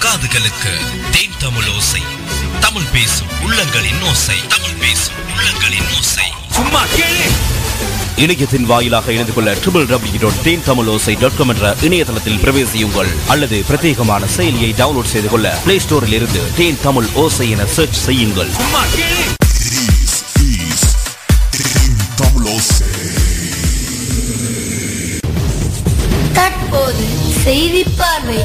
காதுகளுக்கு தேன் தமிழ் ஓசை தமிழ் பேசும் உள்ளங்களின் ஓசை தமிழ் பேசும் உள்ளங்களின் ஓசை சும்மா கேளு இணையத்தின் வாயிலாக இணைந்து கொள்ள triple W dot Then Tamil Osai dot com என்ற இணையதளத்தில் பிரவேசியுங்கள் அல்லது பிரத்யேகமான செயலியை டவுன்லோட் செய்து கொள்ள பிளே ஸ்டோரில் இருந்து தேன் தமிழ் ஓசை என சர்ச் செய்யுங்கள் சும்மா கேளு தற்போது செய்தி பார்வை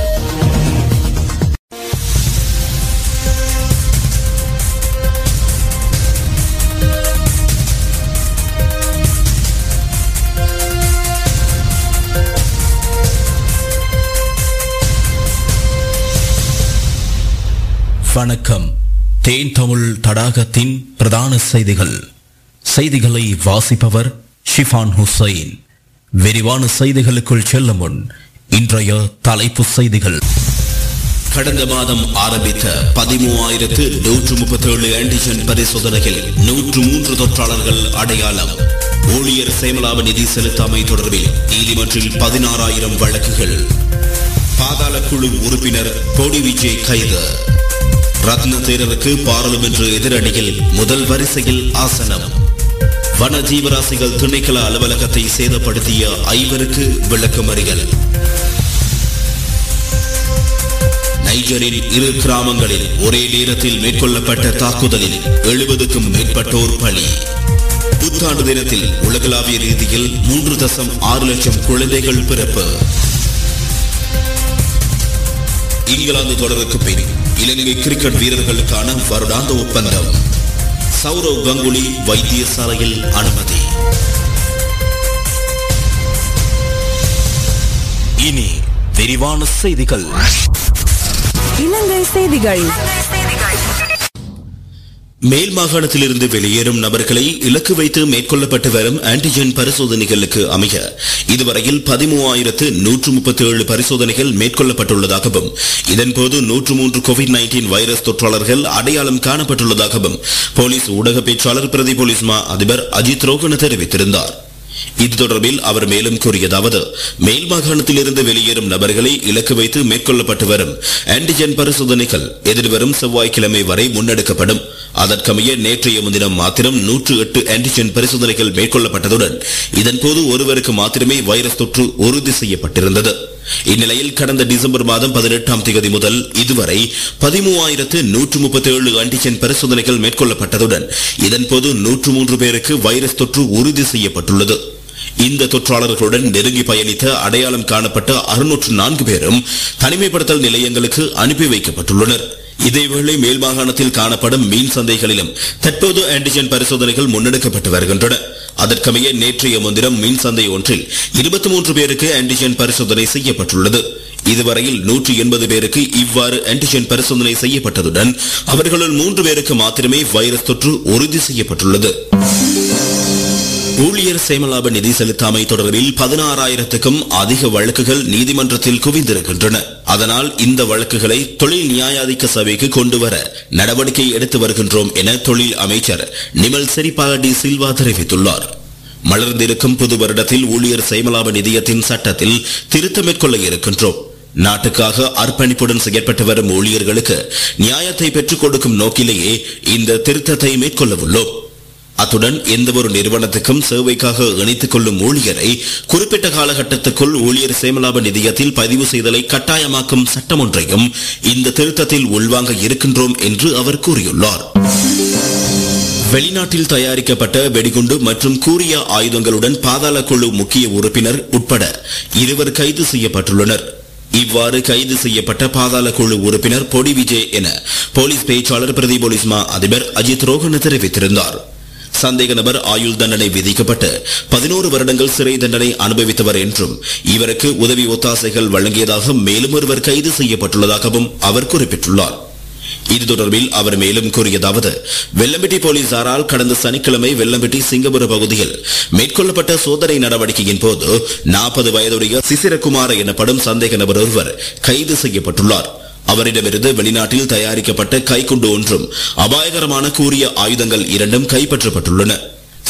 வணக்கம் தேன் தமிழ் தடாகத்தின் பிரதான செய்திகள் செய்திகளை வாசிப்பவர் ஷிஃபான் ஹுசைன் விரிவான செய்திகளுக்குள் செல்லும் முன் இன்றைய தலைப்பு செய்திகள் கடந்த மாதம் ஆரம்பித்த பதிமூவாயிரத்து நூற்று முப்பத்தி ஏழு ஆன்டிஜென் பரிசோதனையில் நூற்று மூன்று தொற்றாளர்கள் அடையாளம் ஊழியர் சேமலாப நிதி செலுத்தாமை தொடர்பில் நீதிமன்றில் பதினாறாயிரம் வழக்குகள் பாதாள குழு உறுப்பினர் போடி விஜய் கைது ரத்ன தேரருக்கு பாராளுமன்ற எதிரணியில் முதல் வரிசையில் ஆசனம் வன ஜீவராசிகள் திணைக்கள அலுவலகத்தை சேதப்படுத்திய ஐவருக்கு விளக்கமறிகள் நைஜரின் இரு கிராமங்களில் ஒரே நேரத்தில் மேற்கொள்ளப்பட்ட தாக்குதலில் எழுபதுக்கும் மேற்பட்டோர் பலி புத்தாண்டு தினத்தில் உலகளாவிய ரீதியில் மூன்று தசம் ஆறு லட்சம் குழந்தைகள் பிறப்பு இங்கிலாந்து தொடருக்கு பின் இலங்கை கிரிக்கெட் வீரர்களுக்கான வருடாந்த ஒப்பந்தம் சௌரவ் கங்குலி வைத்தியசாலையில் அனுமதி இனி விரிவான செய்திகள் இலங்கை செய்திகள் மேல் மாகாணத்திலிருந்து வெளியேறும் நபர்களை இலக்கு வைத்து மேற்கொள்ளப்பட்டு வரும் ஆன்டிஜென் பரிசோதனைகளுக்கு அமைய இதுவரையில் பதிமூவாயிரத்து நூற்று முப்பத்தி ஏழு பரிசோதனைகள் மேற்கொள்ளப்பட்டுள்ளதாகவும் இதன்போது நூற்று மூன்று கோவிட் நைன்டீன் வைரஸ் தொற்றாளர்கள் அடையாளம் காணப்பட்டுள்ளதாகவும் போலீஸ் ஊடக பேச்சாளர் பிரதி போலீஸ் மா அதிபர் அஜித் ரோகன தெரிவித்திருந்தார் இது தொடர்பில் அவர் மேலும் கூறியதாவது மேல் மாகாணத்தில் இருந்து வெளியேறும் நபர்களை இலக்கு வைத்து மேற்கொள்ளப்பட்டு வரும் ஆன்டிஜென் பரிசோதனைகள் எதிர்வரும் செவ்வாய்க்கிழமை வரை முன்னெடுக்கப்படும் அதற்கமைய நேற்றைய முன்தினம் மாத்திரம் நூற்று எட்டு ஆன்டிஜென் பரிசோதனைகள் மேற்கொள்ளப்பட்டதுடன் இதன்போது ஒருவருக்கு மாத்திரமே வைரஸ் தொற்று உறுதி செய்யப்பட்டிருந்தது இந்நிலையில் கடந்த டிசம்பர் மாதம் பதினெட்டாம் தேதி முதல் இதுவரை பதிமூவாயிரத்து நூற்று முப்பத்தி ஏழு ஆன்டிஜென் பரிசோதனைகள் மேற்கொள்ளப்பட்டதுடன் இதன்போது நூற்று மூன்று பேருக்கு வைரஸ் தொற்று உறுதி செய்யப்பட்டுள்ளது இந்த தொற்றாளர்களுடன் நெருங்கி பயணித்த அடையாளம் காணப்பட்ட அறுநூற்று நான்கு பேரும் தனிமைப்படுத்தல் நிலையங்களுக்கு அனுப்பி வைக்கப்பட்டுள்ளனர் இதேவேளை மேல் மாகாணத்தில் காணப்படும் மீன் சந்தைகளிலும் தற்போது ஆன்டிஜென் பரிசோதனைகள் முன்னெடுக்கப்பட்டு வருகின்றன அதற்கமைய நேற்றைய முன்தினம் மீன் சந்தை ஒன்றில் இருபத்தி மூன்று பேருக்கு ஆன்டிஜென் பரிசோதனை செய்யப்பட்டுள்ளது இதுவரையில் நூற்றி எண்பது பேருக்கு இவ்வாறு ஆன்டிஜென் பரிசோதனை செய்யப்பட்டதுடன் அவர்களுள் மூன்று பேருக்கு மாத்திரமே வைரஸ் தொற்று உறுதி செய்யப்பட்டுள்ளது ஊழியர் சேமலாப நிதி செலுத்தாமை தொடர்பில் பதினாறாயிரத்துக்கும் அதிக வழக்குகள் நீதிமன்றத்தில் குவிந்திருக்கின்றன அதனால் இந்த வழக்குகளை தொழில் நியாயாதிக்க சபைக்கு கொண்டு வர நடவடிக்கை எடுத்து வருகின்றோம் என தொழில் அமைச்சர் நிமல் செரிபாக டி சில்வா தெரிவித்துள்ளார் மலர்ந்திருக்கும் புது வருடத்தில் ஊழியர் சேமலாப நிதியத்தின் சட்டத்தில் திருத்தம் மேற்கொள்ள இருக்கின்றோம் நாட்டுக்காக அர்ப்பணிப்புடன் செயற்பட்டு வரும் ஊழியர்களுக்கு நியாயத்தை பெற்றுக் கொடுக்கும் நோக்கிலேயே இந்த திருத்தத்தை மேற்கொள்ள உள்ளோம் அத்துடன் எந்த ஒரு நிறுவனத்துக்கும் சேவைக்காக இணைத்துக் கொள்ளும் ஊழியரை குறிப்பிட்ட காலகட்டத்துக்குள் ஊழியர் சேமலாப நிதியத்தில் பதிவு செய்தலை கட்டாயமாக்கும் சட்டம் ஒன்றையும் இந்த திருத்தத்தில் உள்வாங்க இருக்கின்றோம் என்று அவர் கூறியுள்ளார் வெளிநாட்டில் தயாரிக்கப்பட்ட வெடிகுண்டு மற்றும் கூறிய ஆயுதங்களுடன் பாதாள குழு முக்கிய உறுப்பினர் உட்பட இருவர் கைது செய்யப்பட்டுள்ளனர் இவ்வாறு கைது செய்யப்பட்ட பாதாள குழு உறுப்பினர் பொடி விஜய் என போலீஸ் பேச்சாளர் பிரதி போலீஸ் மா அதிபர் அஜித் ரோகன் தெரிவித்திருந்தார் சந்தேக நபர் ஆயுள் தண்டனை விதிக்கப்பட்டு பதினோரு வருடங்கள் சிறை தண்டனை அனுபவித்தவர் என்றும் இவருக்கு உதவி ஒத்தாசைகள் வழங்கியதாக மேலும் ஒருவர் கைது செய்யப்பட்டுள்ளதாகவும் அவர் குறிப்பிட்டுள்ளார் இது தொடர்பில் அவர் மேலும் கூறியதாவது வெள்ளம்பட்டி போலீசாரால் கடந்த சனிக்கிழமை வெள்ளம்பட்டி சிங்கபுர பகுதியில் மேற்கொள்ளப்பட்ட சோதனை நடவடிக்கையின் போது நாற்பது வயதுடைய சிசிரகுமார எனப்படும் சந்தேக நபர் ஒருவர் கைது செய்யப்பட்டுள்ளார் அவரிடமிருந்து வெளிநாட்டில் தயாரிக்கப்பட்ட கைக்குண்டு ஒன்றும் அபாயகரமான கூறிய ஆயுதங்கள் இரண்டும் கைப்பற்றப்பட்டுள்ளன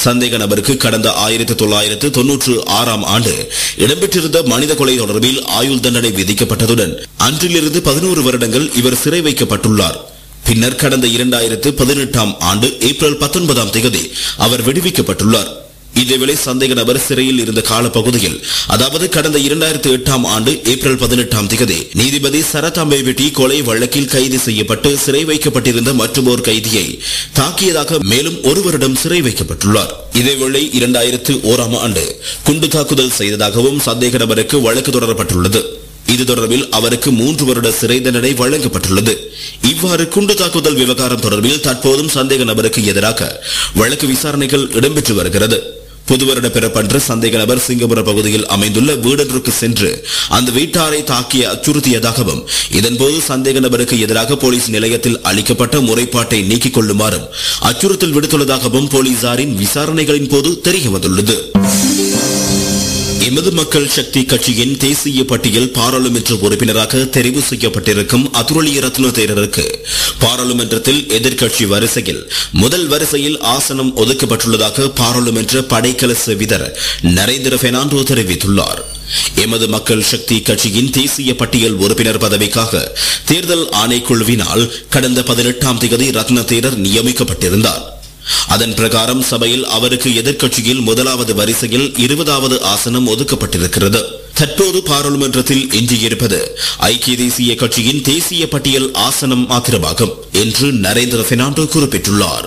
சந்தேக நபருக்கு கடந்த ஆயிரத்தி தொள்ளாயிரத்து தொன்னூற்று ஆறாம் ஆண்டு இடம்பெற்றிருந்த மனித கொலை தொடர்பில் ஆயுள் தண்டனை விதிக்கப்பட்டதுடன் அன்றிலிருந்து பதினோரு வருடங்கள் இவர் சிறை வைக்கப்பட்டுள்ளார் பின்னர் கடந்த இரண்டாயிரத்து பதினெட்டாம் ஆண்டு ஏப்ரல் பத்தொன்பதாம் தேதி அவர் விடுவிக்கப்பட்டுள்ளார் இதேவேளை சந்தேக நபர் சிறையில் இருந்த காலப்பகுதியில் அதாவது கடந்த இரண்டாயிரத்து எட்டாம் ஆண்டு ஏப்ரல் பதினெட்டாம் தேதி நீதிபதி சரதாம்பேவெட்டி கொலை வழக்கில் கைது செய்யப்பட்டு சிறை வைக்கப்பட்டிருந்த மற்றொரு கைதியை தாக்கியதாக மேலும் ஒரு வருடம் சிறை வைக்கப்பட்டுள்ளார் இதேவேளை இரண்டாயிரத்து ஓராம் ஆண்டு குண்டு தாக்குதல் செய்ததாகவும் சந்தேக நபருக்கு வழக்கு தொடரப்பட்டுள்ளது இது தொடர்பில் அவருக்கு மூன்று வருட சிறை தண்டனை வழங்கப்பட்டுள்ளது இவ்வாறு குண்டு தாக்குதல் விவகாரம் தொடர்பில் தற்போதும் சந்தேக நபருக்கு எதிராக வழக்கு விசாரணைகள் இடம்பெற்று வருகிறது புது வருட பிறப்பன்று சந்தேக நபர் சிங்கப்புர பகுதியில் அமைந்துள்ள வீடொன்றுக்கு சென்று அந்த வீட்டாரை தாக்கிய அச்சுறுத்தியதாகவும் இதன்போது சந்தேக நபருக்கு எதிராக போலீஸ் நிலையத்தில் அளிக்கப்பட்ட முறைப்பாட்டை நீக்கிக் கொள்ளுமாறும் அச்சுறுத்தல் விடுத்துள்ளதாகவும் போலீசாரின் விசாரணைகளின் போது தெரிய வந்துள்ளது எமது மக்கள் சக்தி கட்சியின் தேசிய பட்டியல் பாராளுமன்ற உறுப்பினராக தெரிவு செய்யப்பட்டிருக்கும் அதுரலிய ரத்ன தேரருக்கு பாராளுமன்றத்தில் எதிர்க்கட்சி வரிசையில் முதல் வரிசையில் ஆசனம் ஒதுக்கப்பட்டுள்ளதாக பாராளுமன்ற படைக்கல செவிதர் நரேந்திர பெர்னாண்டோ தெரிவித்துள்ளார் எமது மக்கள் சக்தி கட்சியின் தேசிய பட்டியல் உறுப்பினர் பதவிக்காக தேர்தல் ஆணைக்குழுவினால் கடந்த பதினெட்டாம் தேதி ரத்ன தேரர் நியமிக்கப்பட்டிருந்தார் அதன் பிரகாரம் சபையில் அவருக்கு எதிர்க்கட்சியில் முதலாவது வரிசையில் இருபதாவது ஆசனம் ஒதுக்கப்பட்டிருக்கிறது தற்போது பாராளுமன்றத்தில் எஞ்சியிருப்பது ஐக்கிய தேசிய கட்சியின் தேசிய பட்டியல் ஆசனம் மாத்திரமாகும் என்று நரேந்திர பெர்னாண்டோ குறிப்பிட்டுள்ளார்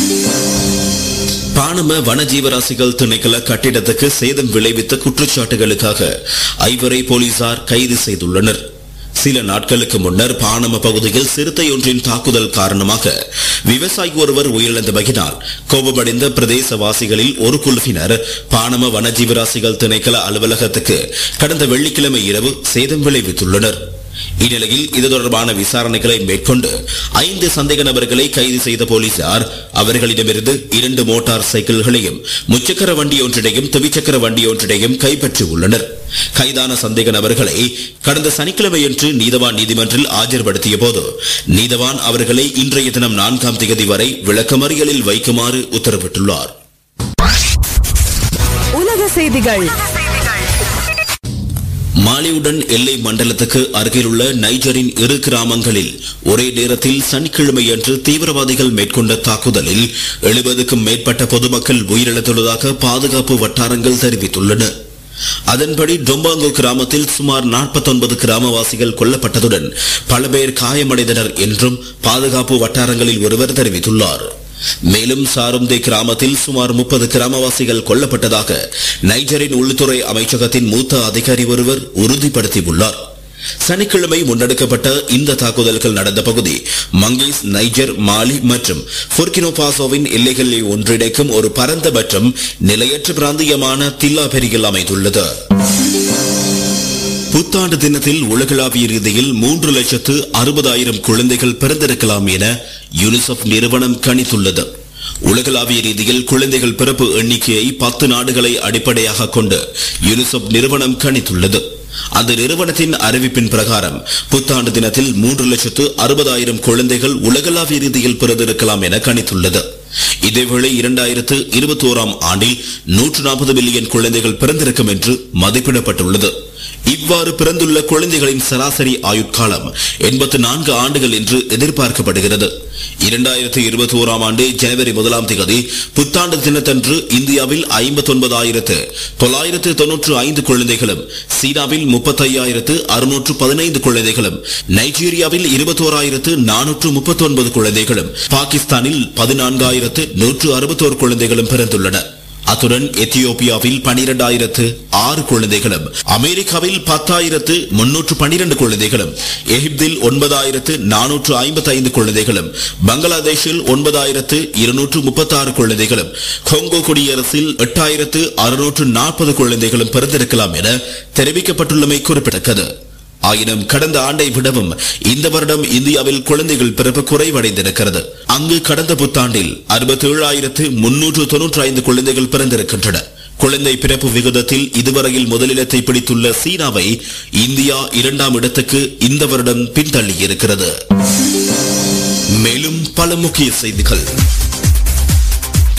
பானம வனஜீவராசிகள் திணைக்கள கட்டிடத்துக்கு சேதம் விளைவித்த குற்றச்சாட்டுகளுக்காக ஐவரை போலீசார் கைது செய்துள்ளனர் சில நாட்களுக்கு முன்னர் பானம பகுதியில் சிறுத்தை ஒன்றின் தாக்குதல் காரணமாக விவசாயி ஒருவர் உயிரிழந்தமையினால் கோபமடைந்த பிரதேசவாசிகளில் ஒரு குழுவினர் பானம வனஜீவராசிகள் திணைக்கள அலுவலகத்துக்கு கடந்த வெள்ளிக்கிழமை இரவு சேதம் விளைவித்துள்ளனர் இந்நிலையில் இது தொடர்பான விசாரணைகளை மேற்கொண்டு ஐந்து சந்தேக நபர்களை கைது செய்த போலீசார் அவர்களிடமிருந்து இரண்டு மோட்டார் சைக்கிள்களையும் முச்சக்கர வண்டி ஒன்றினையும் துவிச்சக்கர வண்டி ஒன்றினையும் கைப்பற்றி உள்ளனர் கைதான சந்தேக நபர்களை கடந்த சனிக்கிழமையன்று நீதவான் நீதிமன்றில் ஆஜர்படுத்திய போது நீதவான் அவர்களை இன்றைய தினம் நான்காம் தேதி வரை விளக்கமறியலில் வைக்குமாறு உத்தரவிட்டுள்ளார் உலக செய்திகள் மாலியுடன் எல்லை மண்டலத்துக்கு அருகிலுள்ள நைஜரின் இரு கிராமங்களில் ஒரே நேரத்தில் சனிக்கிழமையன்று தீவிரவாதிகள் மேற்கொண்ட தாக்குதலில் எழுபதுக்கும் மேற்பட்ட பொதுமக்கள் உயிரிழந்துள்ளதாக பாதுகாப்பு வட்டாரங்கள் தெரிவித்துள்ளன அதன்படி டொம்பாங்கோ கிராமத்தில் சுமார் 49 கிராமவாசிகள் கொல்லப்பட்டதுடன் பல பேர் காயமடைந்தனர் என்றும் பாதுகாப்பு வட்டாரங்களில் ஒருவர் தெரிவித்துள்ளார் மேலும் சாருந்தே கிராமத்தில் சுமார் முப்பது கிராமவாசிகள் கொல்லப்பட்டதாக நைஜரின் உள்துறை அமைச்சகத்தின் மூத்த அதிகாரி ஒருவர் உறுதிப்படுத்தியுள்ளார் சனிக்கிழமை முன்னெடுக்கப்பட்ட இந்த தாக்குதல்கள் நடந்த பகுதி மங்கேஸ் நைஜர் மாலி மற்றும் புர்கினோ பாசோவின் எல்லைகளை ஒன்றிணைக்கும் ஒரு பரந்த மற்றும் நிலையற்ற பிராந்தியமான தில்லாபெரியில் அமைந்துள்ளது புத்தாண்டு தினத்தில் உலகளாவிய ரீதியில் மூன்று லட்சத்து அறுபதாயிரம் குழந்தைகள் பிறந்திருக்கலாம் என யுனிசெஃப் நிறுவனம் கணித்துள்ளது உலகளாவிய ரீதியில் குழந்தைகள் பிறப்பு எண்ணிக்கையை பத்து நாடுகளை அடிப்படையாக கொண்டு யுனிசெஃப் நிறுவனம் கணித்துள்ளது அந்த நிறுவனத்தின் அறிவிப்பின் பிரகாரம் புத்தாண்டு தினத்தில் மூன்று லட்சத்து அறுபதாயிரம் குழந்தைகள் உலகளாவிய ரீதியில் பிறந்திருக்கலாம் என கணித்துள்ளது இதேவேளை இரண்டாயிரத்து இருபத்தி ஓராம் ஆண்டில் நூற்று நாற்பது மில்லியன் குழந்தைகள் பிறந்திருக்கும் என்று மதிப்பிடப்பட்டுள்ளது இவ்வாறு பிறந்துள்ள குழந்தைகளின் சராசரி ஆயுட்காலம் எண்பத்து நான்கு ஆண்டுகள் என்று எதிர்பார்க்கப்படுகிறது இரண்டாயிரத்து இருபத்தி ஓராம் ஆண்டு ஜனவரி முதலாம் தேதி புத்தாண்டு தினத்தன்று இந்தியாவில் ஐம்பத்தி ஒன்பதாயிரத்து தொள்ளாயிரத்து தொன்னூற்று ஐந்து குழந்தைகளும் சீனாவில் முப்பத்தையாயிரத்து அறுநூற்று பதினைந்து குழந்தைகளும் நைஜீரியாவில் இருபத்தோராயிரத்து நானூற்று முப்பத்தி ஒன்பது குழந்தைகளும் பாகிஸ்தானில் பதினான்காயிரத்து நூற்று அறுபத்தோரு குழந்தைகளும் பிறந்துள்ளன அத்துடன் எத்தியோப்பியாவில் பனிரெண்டாயிரத்து ஆறு குழந்தைகளும் அமெரிக்காவில் பத்தாயிரத்து முன்னூற்று பனிரெண்டு குழந்தைகளும் எகிப்தில் ஒன்பதாயிரத்து நானூற்று ஐம்பத்தி ஐந்து குழந்தைகளும் பங்களாதேஷில் ஒன்பதாயிரத்து இருநூற்று முப்பத்தி ஆறு குழந்தைகளும் கொங்கோ குடியரசில் எட்டாயிரத்து அறுநூற்று நாற்பது குழந்தைகளும் பிறந்திருக்கலாம் என தெரிவிக்கப்பட்டுள்ளமை குறிப்பிடத்தக்கது ஆயினும் கடந்த ஆண்டை விடவும் இந்த வருடம் இந்தியாவில் குழந்தைகள் பிறப்பு குறைவடைந்திருக்கிறது அங்கு கடந்த புத்தாண்டில் அறுபத்தி ஏழாயிரத்து முன்னூற்று தொன்னூற்றி ஐந்து குழந்தைகள் பிறந்திருக்கின்றன குழந்தை பிறப்பு விகிதத்தில் இதுவரையில் முதலிடத்தை பிடித்துள்ள சீனாவை இந்தியா இரண்டாம் இடத்துக்கு இந்த வருடம் பின்தள்ளியிருக்கிறது மேலும் பல முக்கிய செய்திகள்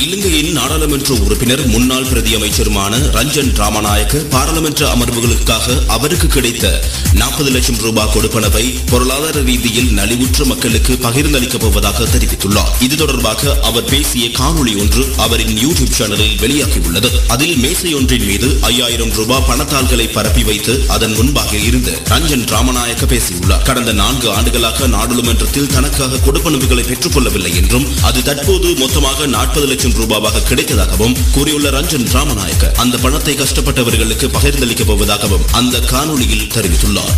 இலங்கையின் நாடாளுமன்ற உறுப்பினர் முன்னாள் பிரதி அமைச்சருமான ரஞ்சன் ராமநாயக்க பாராளுமன்ற அமர்வுகளுக்காக அவருக்கு கிடைத்த நாற்பது லட்சம் ரூபாய் கொடுப்பனவை பொருளாதார ரீதியில் நலிவுற்ற மக்களுக்கு பகிர்ந்தளிக்கப் போவதாக தெரிவித்துள்ளார் இது தொடர்பாக அவர் பேசிய காணொளி ஒன்று அவரின் யூடியூப் சேனலில் வெளியாகியுள்ளது அதில் மேசை ஒன்றின் மீது ஐயாயிரம் ரூபாய் பணத்தாள்களை பரப்பி வைத்து அதன் முன்பாக இருந்து ரஞ்சன் ராமநாயக்க பேசியுள்ளார் கடந்த நான்கு ஆண்டுகளாக நாடாளுமன்றத்தில் தனக்காக கொடுப்பனவுகளை பெற்றுக் கொள்ளவில்லை என்றும் அது தற்போது மொத்தமாக நாற்பது லட்சம் ரூபாவாக கிடைத்ததாகவும் கூறியுள்ள ரஞ்சன் ராமநாயக்க அந்த பணத்தை கஷ்டப்பட்டவர்களுக்கு பகிர்ந்தளிக்கப் போவதாகவும் அந்த காணொளியில் தெரிவித்துள்ளார்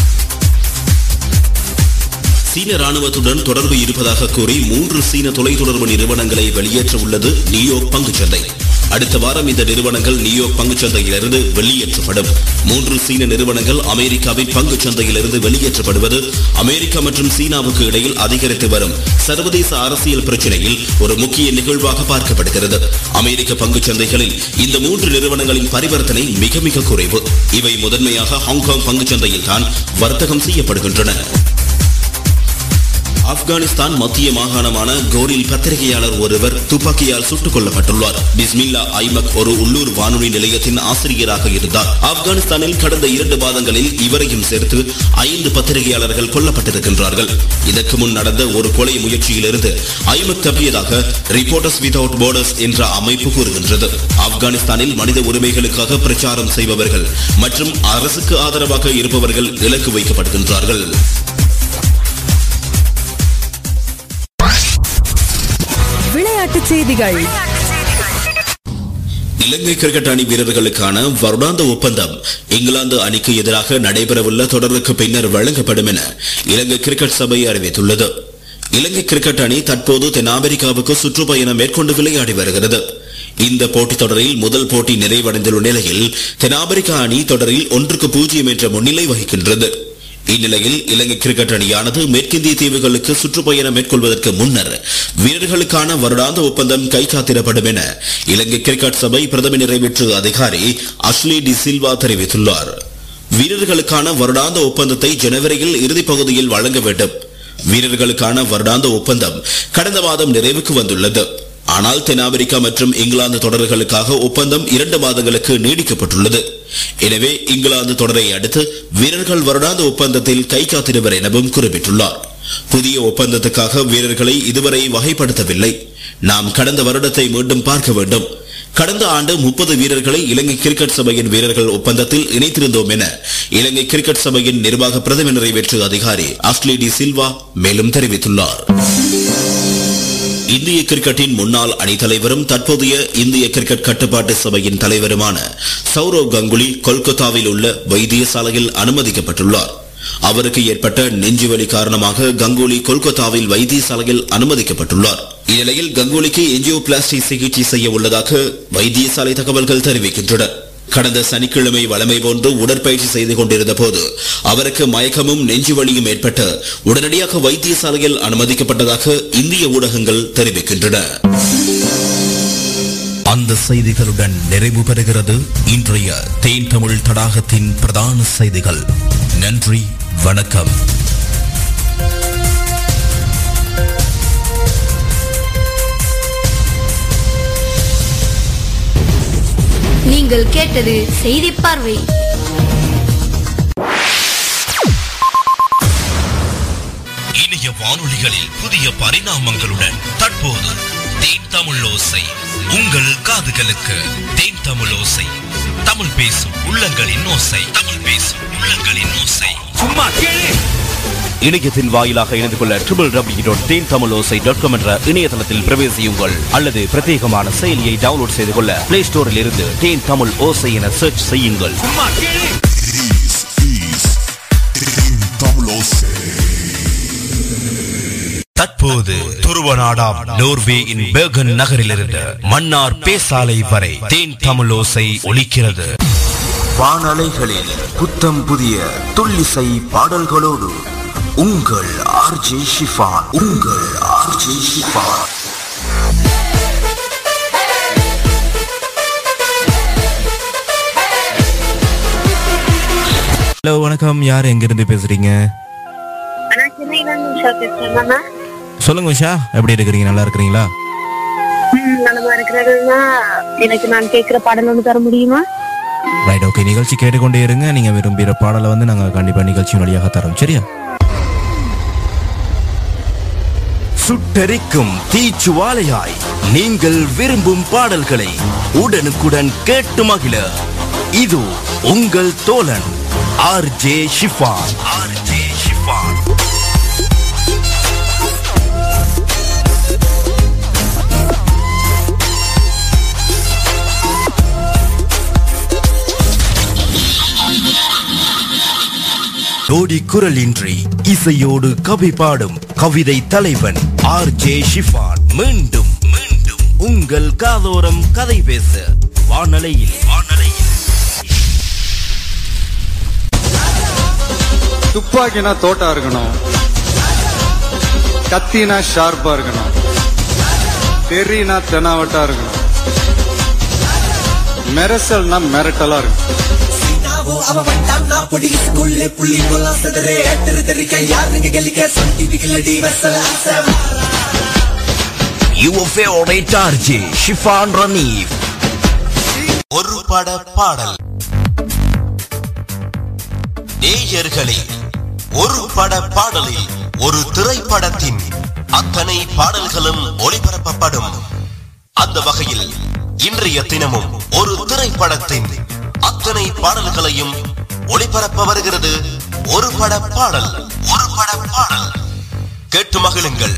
சீன ராணுவத்துடன் தொடர்பு இருப்பதாக கூறி மூன்று சீன தொலைத்தொடர்பு நிறுவனங்களை வெளியேற்ற உள்ளது நியூயார்க் பங்குச்சந்தை அடுத்த வாரம் இந்த நிறுவனங்கள் நியூயார்க் பங்குச்சந்தையிலிருந்து வெளியேற்றப்படும் மூன்று சீன நிறுவனங்கள் அமெரிக்காவின் பங்குச்சந்தையிலிருந்து வெளியேற்றப்படுவது அமெரிக்கா மற்றும் சீனாவுக்கு இடையில் அதிகரித்து வரும் சர்வதேச அரசியல் பிரச்சனையில் ஒரு முக்கிய நிகழ்வாக பார்க்கப்படுகிறது அமெரிக்க பங்குச்சந்தைகளில் இந்த மூன்று நிறுவனங்களின் பரிவர்த்தனை மிக மிக குறைவு இவை முதன்மையாக ஹாங்காங் பங்குச்சந்தையில் தான் வர்த்தகம் செய்யப்படுகின்றன ஆப்கானிஸ்தான் மத்திய மாகாணமான கோரில் பத்திரிகையாளர் ஒருவர் துப்பாக்கியால் சுட்டுக் கொல்லப்பட்டுள்ளார் பிஸ்மில்லா ஐமக் ஒரு உள்ளூர் வானொலி நிலையத்தின் ஆசிரியராக இருந்தார் ஆப்கானிஸ்தானில் கடந்த இரண்டு மாதங்களில் இவரையும் சேர்த்து ஐந்து பத்திரிகையாளர்கள் கொல்லப்பட்டிருக்கின்றார்கள் இதற்கு முன் நடந்த ஒரு கொலை முயற்சியிலிருந்து ஐமக் தப்பியதாக ரிப்போர்ட்டர்ஸ் வித்வுட் பார்டர்ஸ் என்ற அமைப்பு கூறுகின்றது ஆப்கானிஸ்தானில் மனித உரிமைகளுக்காக பிரச்சாரம் செய்பவர்கள் மற்றும் அரசுக்கு ஆதரவாக இருப்பவர்கள் இலக்கு வைக்கப்படுகின்றார்கள் விளையாட்டுச் செய்திகள் இலங்கை கிரிக்கெட் அணி வீரர்களுக்கான வருடாந்த ஒப்பந்தம் இங்கிலாந்து அணிக்கு எதிராக நடைபெறவுள்ள தொடருக்கு பின்னர் வழங்கப்படும் என இலங்கை கிரிக்கெட் சபை அறிவித்துள்ளது இலங்கை கிரிக்கெட் அணி தற்போது தென்னாப்பிரிக்காவுக்கு சுற்றுப்பயணம் மேற்கொண்டு விளையாடி வருகிறது இந்த போட்டித் தொடரில் முதல் போட்டி நிறைவடைந்துள்ள நிலையில் தென்னாப்பிரிக்கா அணி தொடரில் ஒன்றுக்கு பூஜ்ஜியம் என்ற முன்னிலை வகிக்கின்றது இந்நிலையில் இலங்கை கிரிக்கெட் அணியானது மேற்கிந்திய தீவுகளுக்கு சுற்றுப்பயணம் மேற்கொள்வதற்கு முன்னர் வீரர்களுக்கான வருடாந்த ஒப்பந்தம் கைச்சாத்திடப்படும் என இலங்கை கிரிக்கெட் சபை பிரதம நிறைவேற்று அதிகாரி அஷ்லி டி சில்வா தெரிவித்துள்ளார் வீரர்களுக்கான வருடாந்த ஒப்பந்தத்தை ஜனவரியில் இறுதிப் பகுதியில் வழங்க வேண்டும் வீரர்களுக்கான வருடாந்த ஒப்பந்தம் கடந்த மாதம் நிறைவுக்கு வந்துள்ளது ஆனால் தென்னாப்பிரிக்கா மற்றும் இங்கிலாந்து தொடர்களுக்காக ஒப்பந்தம் இரண்டு மாதங்களுக்கு நீடிக்கப்பட்டுள்ளது எனவே இங்கிலாந்து தொடரை அடுத்து வீரர்கள் வருடாந்த ஒப்பந்தத்தில் கைச்சாத்திடுவர் எனவும் குறிப்பிட்டுள்ளார் புதிய ஒப்பந்தத்துக்காக வீரர்களை இதுவரை வகைப்படுத்தவில்லை நாம் கடந்த வருடத்தை மீண்டும் பார்க்க வேண்டும் கடந்த ஆண்டு முப்பது வீரர்களை இலங்கை கிரிக்கெட் சபையின் வீரர்கள் ஒப்பந்தத்தில் இணைத்திருந்தோம் என இலங்கை கிரிக்கெட் சபையின் நிர்வாக பிரதம நிறைவேற்று அதிகாரி அஸ்லி டி சில்வா மேலும் தெரிவித்துள்ளார் இந்திய கிரிக்கெட்டின் முன்னாள் அணித் தலைவரும் தற்போதைய இந்திய கிரிக்கெட் கட்டுப்பாட்டு சபையின் தலைவருமான சௌரவ் கங்குலி கொல்கத்தாவில் உள்ள வைத்தியசாலையில் அனுமதிக்கப்பட்டுள்ளார் அவருக்கு ஏற்பட்ட நெஞ்சுவலி காரணமாக கங்குலி கொல்கத்தாவில் வைத்தியசாலையில் அனுமதிக்கப்பட்டுள்ளார் இந்நிலையில் கங்குலிக்கு என்ஜியோபிளாஸ்டி சிகிச்சை செய்ய உள்ளதாக வைத்தியசாலை தகவல்கள் தெரிவிக்கின்றன கடந்த சனிக்கிழமை வளமை போன்று உடற்பயிற்சி செய்து கொண்டிருந்த போது அவருக்கு மயக்கமும் நெஞ்சுவலியும் ஏற்பட்டு உடனடியாக வைத்தியசாலையில் அனுமதிக்கப்பட்டதாக இந்திய ஊடகங்கள் தெரிவிக்கின்றன அந்த செய்திகளுடன் நிறைவு பெறுகிறது இன்றைய தேன் தமிழ் தடாகத்தின் பிரதான செய்திகள் நன்றி வணக்கம் நீங்கள் கேட்டது செய்தி பார்வை இணைய வானொலிகளில் புதிய பரிணாமங்களுடன் தற்போது தேன் தமிழ் ஓசை உங்கள் காதுகளுக்கு தேன் தமிழ் ஓசை தமிழ் பேசும் உள்ளங்களின் ஓசை தமிழ் பேசும் உள்ளங்களின் ஓசை சும்மா கேளு இணையத்தின் வாயிலாக இணைந்து கொள்ள triple W dot Then Tamil Osai dot com என்ற இணையதளத்தில் பிரவேசியுங்கள் அல்லது பிரத்யேகமான செயலியை டவுன்லோட் செய்து கொள்ள பிளே ஸ்டோரில் இருந்து தேன் தமிழ் ஓசை என சர்ச் செய்யுங்கள் தற்போது துருவ நாடாம் நோர்வேயின் பேர்கன் நகரிலிருந்து மன்னார் பேசாலை வரை தேன் தமிழோசை ஒலிக்கிறது வானலைகளில் புத்தம் புதிய துள்ளிசை பாடல்களோடு உங்கள் ஆர்ஜே ஷிஃபான் உங்கள் ஆர்ஜே ஷிஃபான் ஹலோ வணக்கம் யார் எங்கிருந்து பேசுறீங்க நான் சென்னையில இருந்து உஷா பேசுறேன் மாமா சொல்லுங்க உஷா எப்படி இருக்கிறீங்க நல்லா இருக்கிறீங்களா நலமா இருக்கிறதுன்னா எனக்கு நான் கேட்கிற பாடல் ஒன்று தர முடியுமா ரைட் ஓகே நிகழ்ச்சி கேட்டுக்கொண்டே இருங்க நீங்க விரும்புகிற பாடலை வந்து நாங்க கண்டிப்பா நிகழ்ச்சியின் வழியாக தரோம் சரியா சுட்டெரிக்கும் தீச்சுவாலையாய் நீங்கள் விரும்பும் பாடல்களை உடனுக்குடன் கேட்டு மகிழ இது உங்கள் தோழன் R J Shifan R J Shifan ஜோடி குரலின்றி இசையோடு கவி பாடும் கவிதை தலைவன் ஆர் ஜே ஷிஃபான் மீண்டும் மீண்டும் உங்கள் காதோரம் கதை பேச வானலையில் வானலையில் துப்பாக்கினா தோட்டா இருக்கணும் கத்தினா ஷார்ப்பா இருக்கணும் தெரினா தெனாவட்டா இருக்கணும் மெரசல்னா மிரட்டலா இருக்கும் your favourite R J Shifan ரனீப் ஒரு பட பாடல் நேயர்களே ஒரு பட பாடலில் ஒரு திரைப்படத்தின் அத்தனை பாடல்களும் ஒளிபரப்பப்படும் அந்த வகையில் இன்றைய தினமும் ஒரு திரைப்படத்தின் அத்தனை பாடல்களையும் ஒளிபரப்ப வருகிறது ஒரு பட பாடல் ஒரு பட பாடல் கேட்டு மகிழுங்கள்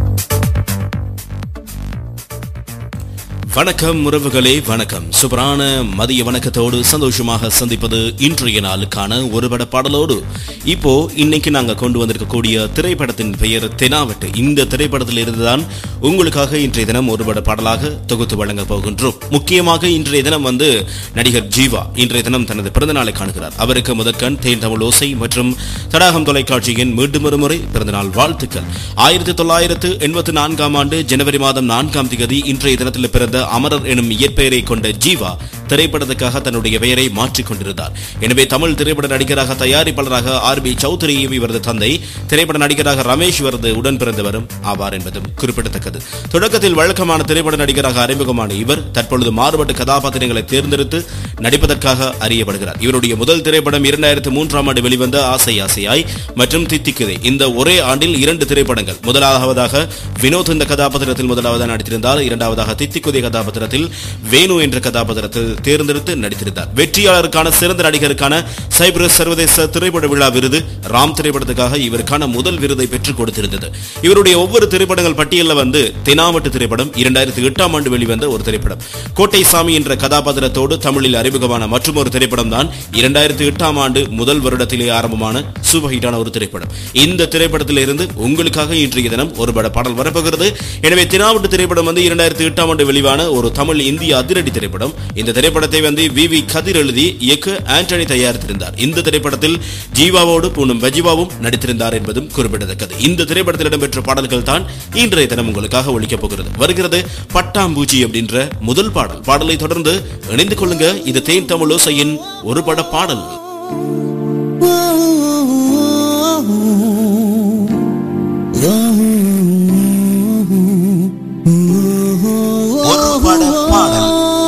வணக்கம் உறவுகளே வணக்கம் சூப்பரான மதிய வணக்கத்தோடு சந்தோஷமாக சந்திப்பது இன்றைய நாளுக்கான ஒருபட பாடலோடு இப்போ இன்னைக்கு நாங்க கொண்டு வந்திருக்கக்கூடிய திரைப்படத்தின் பெயர் தெனாவட்டு இந்த திரைப்படத்தில் இருந்துதான் உங்களுக்காக இன்றைய தினம் ஒருபட பாடலாக தொகுத்து வழங்க போகின்றோம் முக்கியமாக இன்றைய தினம் வந்து நடிகர் ஜீவா இன்றைய தினம் தனது பிறந்த நாளை காணுகிறார் அவருக்கு முதற்கண் தேன் தமிழ் ஓசை மற்றும் தடாகம் தொலைக்காட்சியின் மீண்டும் ஒரு முறை பிறந்தநாள் வாழ்த்துக்கள் ஆயிரத்தி தொள்ளாயிரத்து எண்பத்தி நான்காம் ஆண்டு ஜனவரி மாதம் நான்காம் தேதி இன்றைய தினத்தில் பிறந்த அமரர் எனும் இயற்பெயரை கொண்ட ஜீவா திரைப்படத்துக்காக தன்னுடைய பெயரை மாற்றிக் கொண்டிருந்தார் எனவே தமிழ் திரைப்பட நடிகராக தயாரிப்பாளராக ஆர் பி சௌத்ரி இவரது தந்தை திரைப்பட நடிகராக ரமேஷ் இவரது உடன் பிறந்தவரும் ஆவார் என்பதும் குறிப்பிடத்தக்கது தொடக்கத்தில் வழக்கமான திரைப்பட நடிகராக அறிமுகமான இவர் தற்பொழுது மாறுபட்ட கதாபாத்திரங்களை தேர்ந்தெடுத்து நடிப்பதற்காக அறியப்படுகிறார் இவருடைய முதல் திரைப்படம் இரண்டாயிரத்து மூன்றாம் ஆண்டு வெளிவந்த ஆசை ஆசையாய் மற்றும் தித்திக்குதே இந்த ஒரே ஆண்டில் இரண்டு திரைப்படங்கள் முதலாவதாக வினோத் இந்த கதாபாத்திரத்தில் முதலாவதாக நடித்திருந்தார் இரண்டாவதாக தித்திக்குதே கதாபாத்திரத்தில் வேணு என்ற கதாபாத்திரத்தில் தேர்ந்தெடுத்து நடித்திருந்தார் வெற்றியாளருக்கான சிறந்த நடிகருக்கான சைப்ரஸ் சர்வதேச திரைப்பட விழா விருது ராம் திரைப்படத்துக்காக இவருக்கான முதல் விருதை பெற்றுக் கொடுத்திருந்தது இவருடைய ஒவ்வொரு திரைப்படங்கள் பட்டியலில் வந்து தெனாவட்டு திரைப்படம் இரண்டாயிரத்தி எட்டாம் ஆண்டு வெளிவந்த ஒரு திரைப்படம் கோட்டை சாமி என்ற கதாபாத்திரத்தோடு தமிழில் அறிமுகமான மற்றொரு திரைப்படம் தான் இரண்டாயிரத்தி எட்டாம் ஆண்டு முதல் வருடத்திலே ஆரம்பமான சூப்பர் ஹிட்டான ஒரு திரைப்படம் இந்த திரைப்படத்தில் இருந்து உங்களுக்காக இன்றைய தினம் ஒரு பட பாடல் வரப்போகிறது எனவே தினாவட்டு திரைப்படம் வந்து இரண்டாயிரத்தி எட்டாம் ஆண்டு வெளிவான ஒரு தமிழ் இந்திய அதிரடி திரைப்படம் இந்த திரைப்படத்தை வந்து வி வி கதிர் எழுதி இயக்க ஆண்டனி தயாரித்திருந்தார் இந்த திரைப்படத்தில் ஜீவாவோடு பூணும் வஜிவாவும் நடித்திருந்தார் என்பதும் குறிப்பிடத்தக்கது இந்த திரைப்படத்தில் இடம்பெற்ற பாடல்கள் தான் இன்றைய தினம் உங்களுக்காக ஒழிக்கப் போகிறது வருகிறது பட்டாம்பூச்சி அப்படின்ற முதல் பாடல் பாடலை தொடர்ந்து இணைந்து கொள்ளுங்க இது தேன் தமிழ் ஓசையின் ஒரு பட பாடல் ஒரு பட பாடல்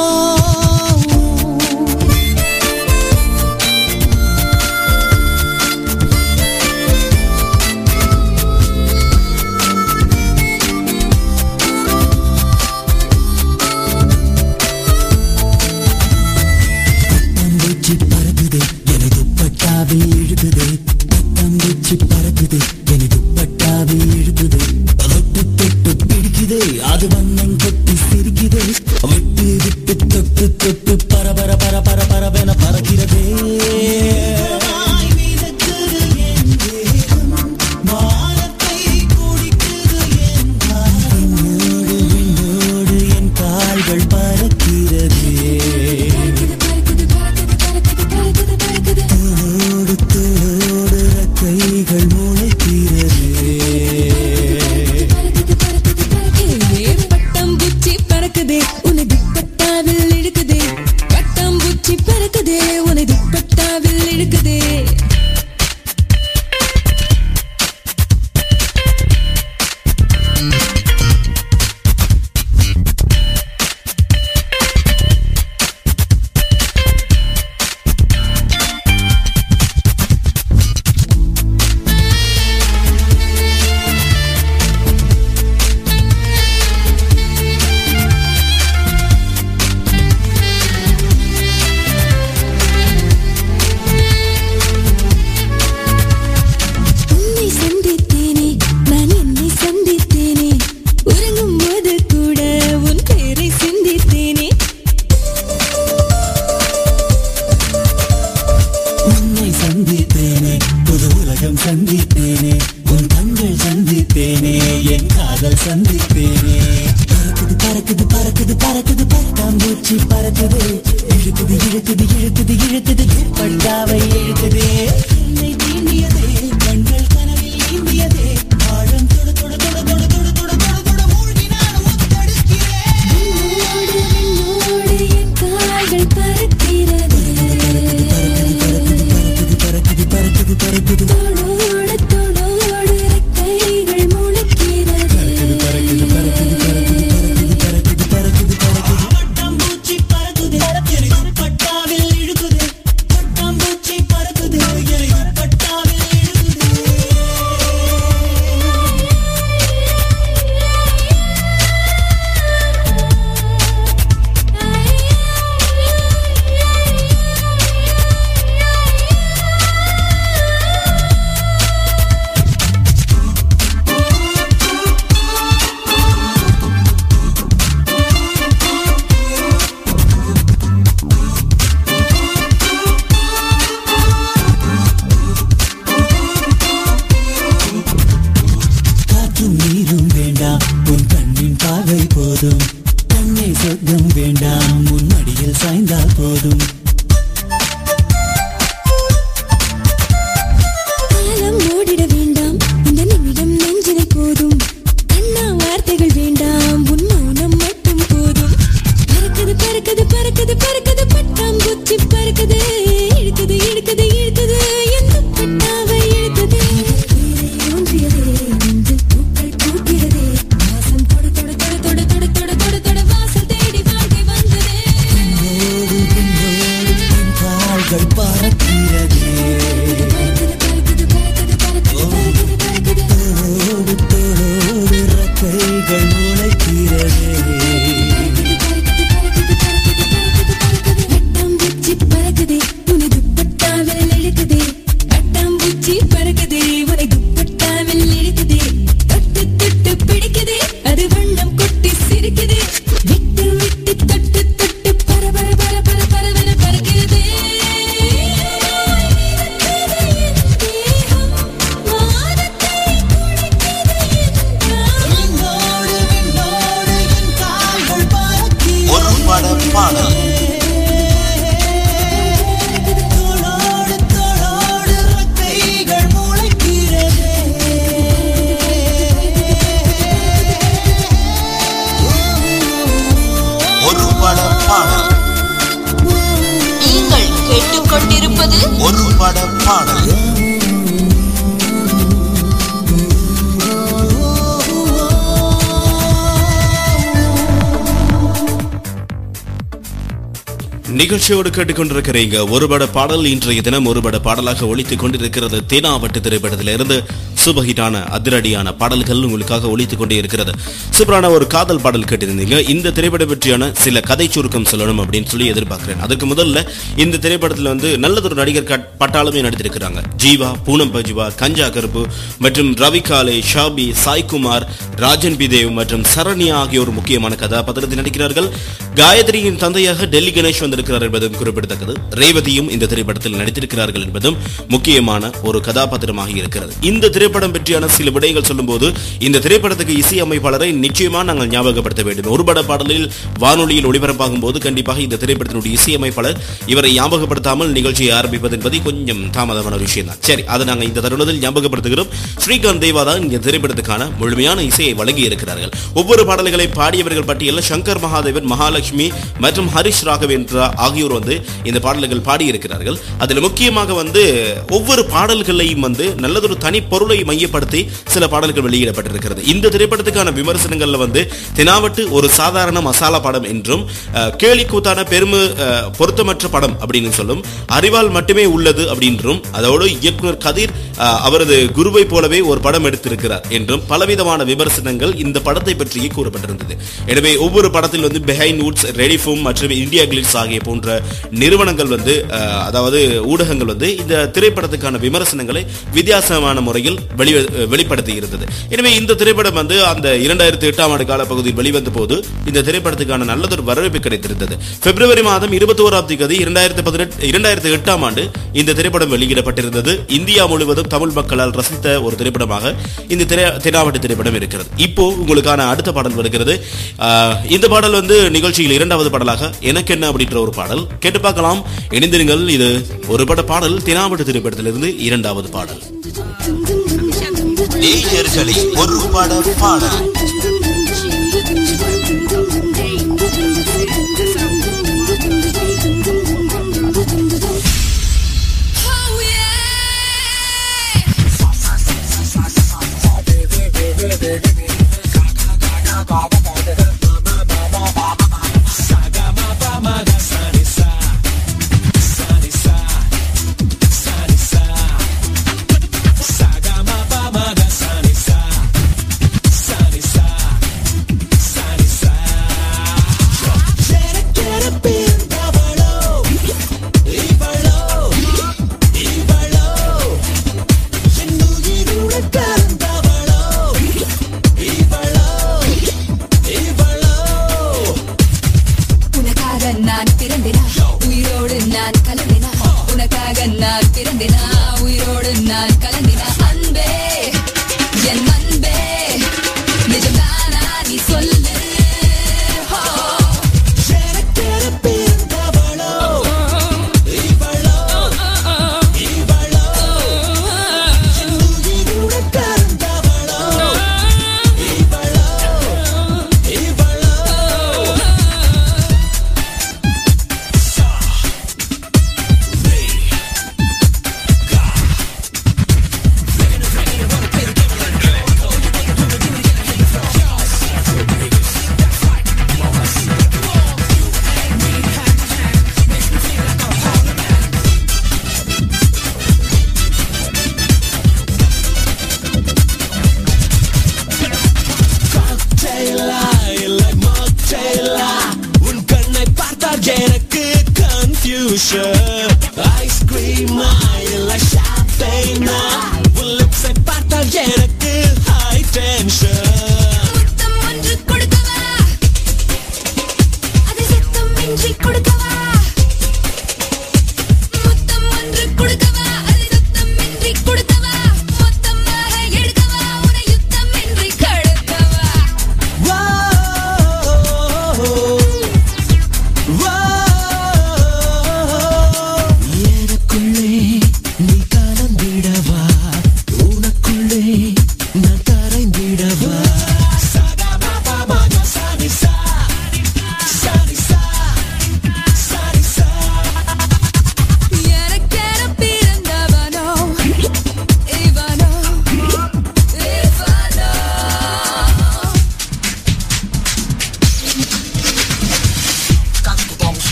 பட்டாம்பூச்சி பறக்குது எனது துப்பட்டாவில் இழுக்குது பட்டாம்பூச்சி பறக்குது எனது துப்பட்டாவில் இழுக்குது தொட்டு தொட்டு பிடிக்குது அது வண்ணம் கொட்டி சிரிக்குது விட்டு விட்டு தொட்டு தொட்டு பரபர பர பர பரவென பறக்கிறதே விண்ணோடு விண்ணோடு என் கால்கள் பறக்கிறதே தோடு தோடு கைகள் முளைக்கிறது போதும் என்ன வார்த்தைகள் வேண்டாம் உன் மௌனம் மட்டும் போதும் பறக்குது பறக்குது பறக்குது பறக்குது பட்டாம்பூச்சி பறக்குது இழுக்குது இழுக்குது இழுக்குது எந்த பட்டாவை இழுக்குது ஊன்றியதே நெஞ்சில் பூக்கள் பூக்கிறதே வாசம் தொட தொட தொட தொட தொட தொட தொட தொட வாசல் தேடி வாழ்க்கை வந்ததே கால்கள் பறக்கிறதே தோடு தோடு ரக்கைகள் முளைக்கிறதே பட்டாம்பூச்சி பறக்குதே உனது துப்பட்டாவில் இழுக்குதே பட்டாம்பூச்சி பறக்குதே உனது துப்பட்டாவில் இழுக்குதே தொட்டு தொட்டு பிடிக்குதே அது வண்ணம் கொட்டி சிரிக்குதே விட்டு விட்டு தொட்டு தொட்டு பர பர பர பர பரவென பறக்கிறதே ஒரு பட பாடல் ஒரு பட பாடல் நீங்கள் கேட்டுக்கொண்டிருப்பது ஒரு பட பாடல் நிகழ்ச்சியோடு கேட்டுக்கொண்டிருக்கிறீங்க ஒருபட பாடல் இன்றைய தினம் ஒருபட பாடலாக ஒழித்துக் கொண்டிருக்கிறது தேனாவட்டு திரைப்படத்திலிருந்து சூப்பர்ஹிட்டான அதிரடியான பாடல்கள் உங்களுக்காக ஒழித்துக் கொண்டே இருக்கிறது சூப்பரான ஒரு காதல் பாடல் கேட்டிருந்தீங்க இந்த திரைப்படம் பற்றியான சில கதை சுருக்கம் சொல்லணும் அப்படின்னு சொல்லி எதிர்பார்க்கிறேன் அதுக்கு முதல்ல இந்த திரைப்படத்தில் வந்து நல்லதொரு நடிகர் கட்- பட்டாளமே நடித்திருக்கிறாங்க ஜீவா பூனம் பஜிவா கஞ்சா கருப்பு மற்றும் ரவி காலே ஷாபி சாய்குமார் ராஜன் பிதேவ் மற்றும் சரண்யா ஆகியோர் முக்கியமான கதாபாத்திரத்தில் நடிக்கிறார்கள் காயத்ரியின் தந்தையாக டெல்லி கணேஷ் வந்திருக்கிறார் என்பதும் குறிப்பிடத்தக்கது ரேவதியும் இந்த திரைப்படத்தில் நடித்திருக்கிறார்கள் என்பதும் முக்கியமான ஒரு கதாபாத்திரமாக இருக்கிறது இந்த திரைப்படம் பற்றியான சில விடயங்கள் சொல்லும்போது இந்த திரைப்படத்துக்கு இசையமைப்பாளரை நிச்சயமா நாங்கள் ஞாபகப்படுத்த வேண்டும் ஒரு பட பாடலில் வானொலியில் ஒளிபரப்பாகும் போது கண்டிப்பாக இந்த திரைப்படத்தினுடைய இசையமைப்பாளர் இவரை ஞாபகப்படுத்தாமல் நிகழ்ச்சியை ஆரம்பிப்பது என்பது கொஞ்சம் தாமதமான ஒரு விஷயம் தான் சரி அதை நாங்கள் இந்த தருணத்தில் ஞாபகப்படுத்துகிறோம் ஸ்ரீகாந்த் தேவா தான் இந்த திரைப்படத்துக்கான முழுமையான இசையை வழங்கி இருக்கிறார்கள் ஒவ்வொரு பாடல்களை பாடியவர்கள் பட்டியலில் சங்கர் மகாதேவன் மகாலட்சுமி மற்றும் ஹரிஷ் ராகவேந்திரா ஆகியோர் வந்து இந்த பாடல்கள் பாடியிருக்கிறார்கள் அதில் முக்கியமாக வந்து ஒவ்வொரு பாடல்களையும் வந்து நல்லதொரு தனி பொருளை மையப்படுத்தி சில பாடல்கள் வெளியிடப்பட்டிருக்கிறது இந்த திரைப்படத்துக்கான விமர்சனங்கள்ல வந்து தெனாவட்டு ஒரு சாதாரண மசாலா படம் என்றும் அஹ், கேலிக்கூத்தான பெருமை அஹ், பொருத்தமற்ற படம் அப்படின்னு சொல்லும் அறிவால் மட்டுமே உள்ளது அப்படின்றும் அதோடு இயக்குனர் கதிர் அஹ், அவரது குருவை போலவே ஒரு படம் எடுத்திருக்கிறார் என்றும் பலவிதமான விமர்சனங்கள் இந்த படத்தை பற்றியே கூறப்பட்டிருந்தது எனவே ஒவ்வொரு படத்தில் வந்து பெஹைன் வுட்ஸ் ரெடிஃபோம் மற்றும் இந்தியா கிளிட்ஸ் ஆகிய போன்ற நிறுவனங்கள் வந்து அஹ், அதாவது ஊடகங்கள் வந்து இந்த திரைப்படத்துக்கான விமர்சனங்களை வித்தியாசமான முறையில் வெளி வெளிப்படுத்தி இருந்தது எனவே இந்த திரைப்படம் வந்து அந்த இரண்டாயிரத்தி எட்டாம் ஆண்டு காலப்பகுதியில் வெளிவந்த போது இந்த திரைப்படத்துக்கான நல்லதொரு வரவேற்பு கிடைத்திருந்தது பிப்ரவரி மாதம் இருபத்தி ஓராம் தேதி இரண்டாயிரத்தி பதினெட்டு இரண்டாயிரத்தி எட்டாம் ஆண்டு இந்த திரைப்படம் வெளியிடப்பட்டிருந்தது இந்தியா முழுவதும் தமிழ் மக்களால் ரசித்த ஒரு திரைப்படமாக இந்த திரை தெனாவட்டு திரைப்படம் இருக்கிறது இப்போ உங்களுக்கான அடுத்த பாடல் வருகிறது ஆஹ், இந்த பாடல் வந்து நிகழ்ச்சியில் இரண்டாவது பாடலாக எனக்கு என்ன அப்படின்ற ஒரு பாடல் கேட்டு பார்க்கலாம் இணைந்திருங்கள் இது ஒரு பட பாடல் தெனாவட்டு திரைப்படத்திலிருந்து இரண்டாவது பாடல் நேயர்களே ஒரு பட பாடல் Sa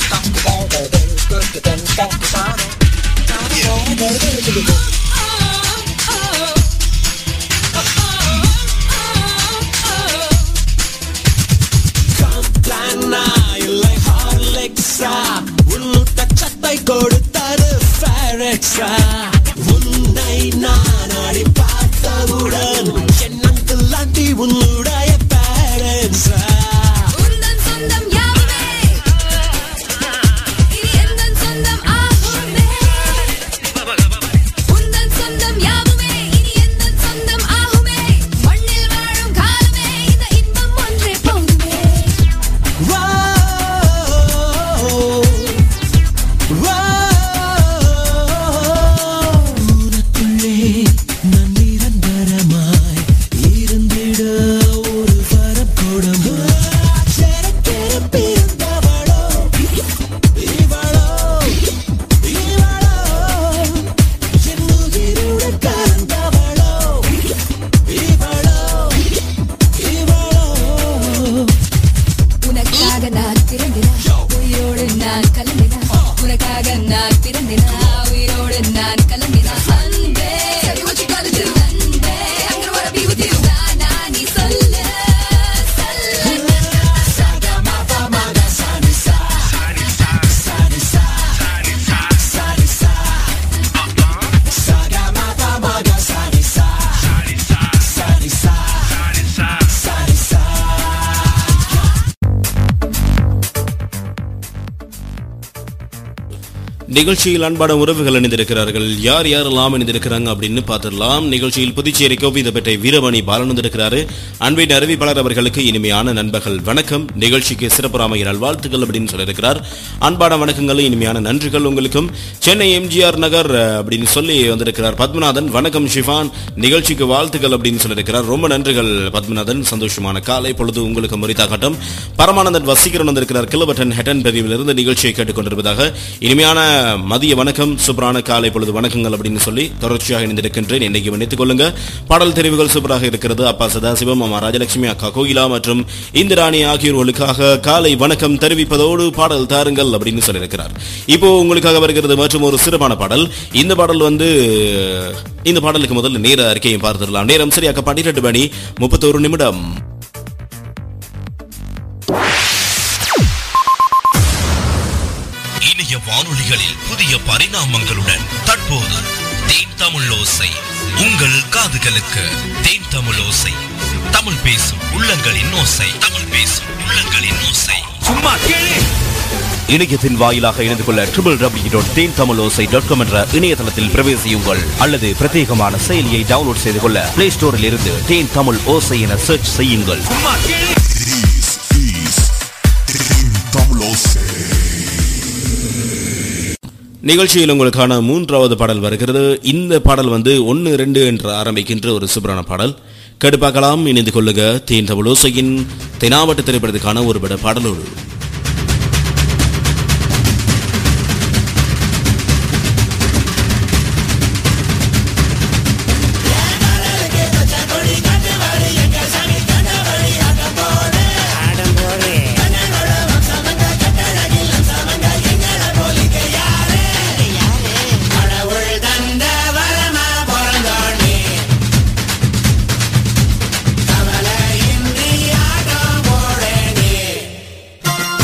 கொடுத்தது ஃபேரக்ஸா உன்னை நான் அடி பார்த்தவுடன் என்னங்கள் ஆண்டி உன்னுடைய பேரன்ஸா உந்தன் சொந்தம் யாவுமே இனி எந்தன் சொந்தம் ஆகுமே உந்தன் சொந்தம் யாவுமே இனி எந்தன் சொந்தம் ஆகுமே மண்ணில் வாழும் காலமே இந்த இன்பம் ஒன்றே போதுமே உனக்குள்ளே நான் நிரந்தரமாய் இருந்திட ஒரு வரம் கொடமா சரக்கென பிறந்தவளோ இவளோ இவளோ என் உயிருடன் கலந்தவளோ இவளோ இவளோ உனக்காக நான் பிறந்தினா உயிரோடு நான் கலந்தினா உனக்காக நான் பிறந்தினா உயிரோடு நான் கலந்தினா அன்பே சரி what you gotta do அன்பே I'm gonna wanna be with you நானா நீ சொல்லு சொல்லு நிகழ்ச்சியில் அன்பான உறவுகள் இணைந்திருக்கிறார்கள் யார் யாரெல்லாம் இணைந்திருக்கிறாங்க அப்படின்னு பார்த்துடலாம் நிகழ்ச்சியில் புதுச்சேரி கோவிந்தப்பேட்டை வீரமணி பாலன் வந்திருக்கிறாரு அன்பின் அறிவிப்பாளர் அவர்களுக்கு இனிமையான நண்பர்கள் வணக்கம் நிகழ்ச்சிக்கு சிறப்பு ராமைய நல்வாழ்த்துக்கள் அப்படின்னு சொல்லியிருக்கிறார் அன்பான வணக்கங்கள் இனிமையான நன்றிகள் உங்களுக்கும் சென்னை எம்ஜிஆர் நகர் அஹ், அப்படின்னு சொல்லி வந்திருக்கிறார் பத்மநாதன் வணக்கம் ஷிஃபான் நிகழ்ச்சிக்கு வாழ்த்துக்கள் அப்படின்னு சொல்லியிருக்கிறார் ரொம்ப நன்றிகள் பத்மநாதன் சந்தோஷமான காலை பொழுது உங்களுக்கு முறித்தாகட்டும் பரமானந்தன் வசீகரன் வந்திருக்கிறார் கிலோபட்டன் ஹெட்டன் பிரிவிலிருந்து நிகழ்ச்சியை கேட்டுக்கொண்டிருப்பதாக இனிமையான மதிய வணக்கம் சூப்பரான காலை பொழுது வணக்கங்கள் அப்படின்னு சொல்லி தொடர்ச்சியாக இணைந்திருக்கின்றேன் இன்னைக்கு நினைத்துக் கொள்ளுங்க பாடல் தெரிவுகள் சூப்பராக இருக்கிறது அப்பா சதாசிவம் அம்மா ராஜலட்சுமி அக்கா கோகிலா மற்றும் இந்திராணி ஆகியோர்களுக்காக காலை வணக்கம் தெரிவிப்பதோடு பாடல் தாருங்கள் அப்படின்னு சொல்லியிருக்கிறார் இப்போ உங்களுக்காக வருகிறது மற்றும் ஒரு சிறப்பான பாடல் இந்த பாடல் வந்து இந்த பாடலுக்கு முதல்ல நேர அறிக்கையை பார்த்துடலாம் நேரம் சரியாக பன்னிரெண்டு மணி முப்பத்தோரு நிமிடம் இணைய வானொலிகளில் புதிய பரிணாமங்களுடன் தற்போது தேன் தமிழ் ஓசை உங்கள் காதுகளுக்கு தேன் தமிழ் ஓசை தமிழ் பேசும் உள்ளங்களின் ஓசை தமிழ் பேசும் உள்ளங்களின் ஓசை சும்மா கேளு இணையத்தின் வாயிலாக இணைந்து கொள்ள triple W dot Then Tamil Osai dot com என்ற இணையதளத்தில் பிரவேசியுங்கள் அல்லது பிரத்யேகமான செயலியை டவுன்லோட் செய்து கொள்ள பிளே ஸ்டோரில் இருந்து தேன் தமிழ் ஓசை என சர்ச் செய்யுங்கள் நிகழ்ச்சியில் உங்களுக்கான மூன்றாவது பாடல் வருகிறது இந்த பாடல் வந்து ஒன்று ரெண்டு என்று ஆரம்பிக்கின்ற ஒரு சூப்பரான பாடல் கடுப்பாக்கலாம் இணைந்து கொள்ளுக தேன் தமிழோசையின் தெனாவட்ட திரைப்படத்துக்கான ஒரு பட பாடலோடு கடவுள்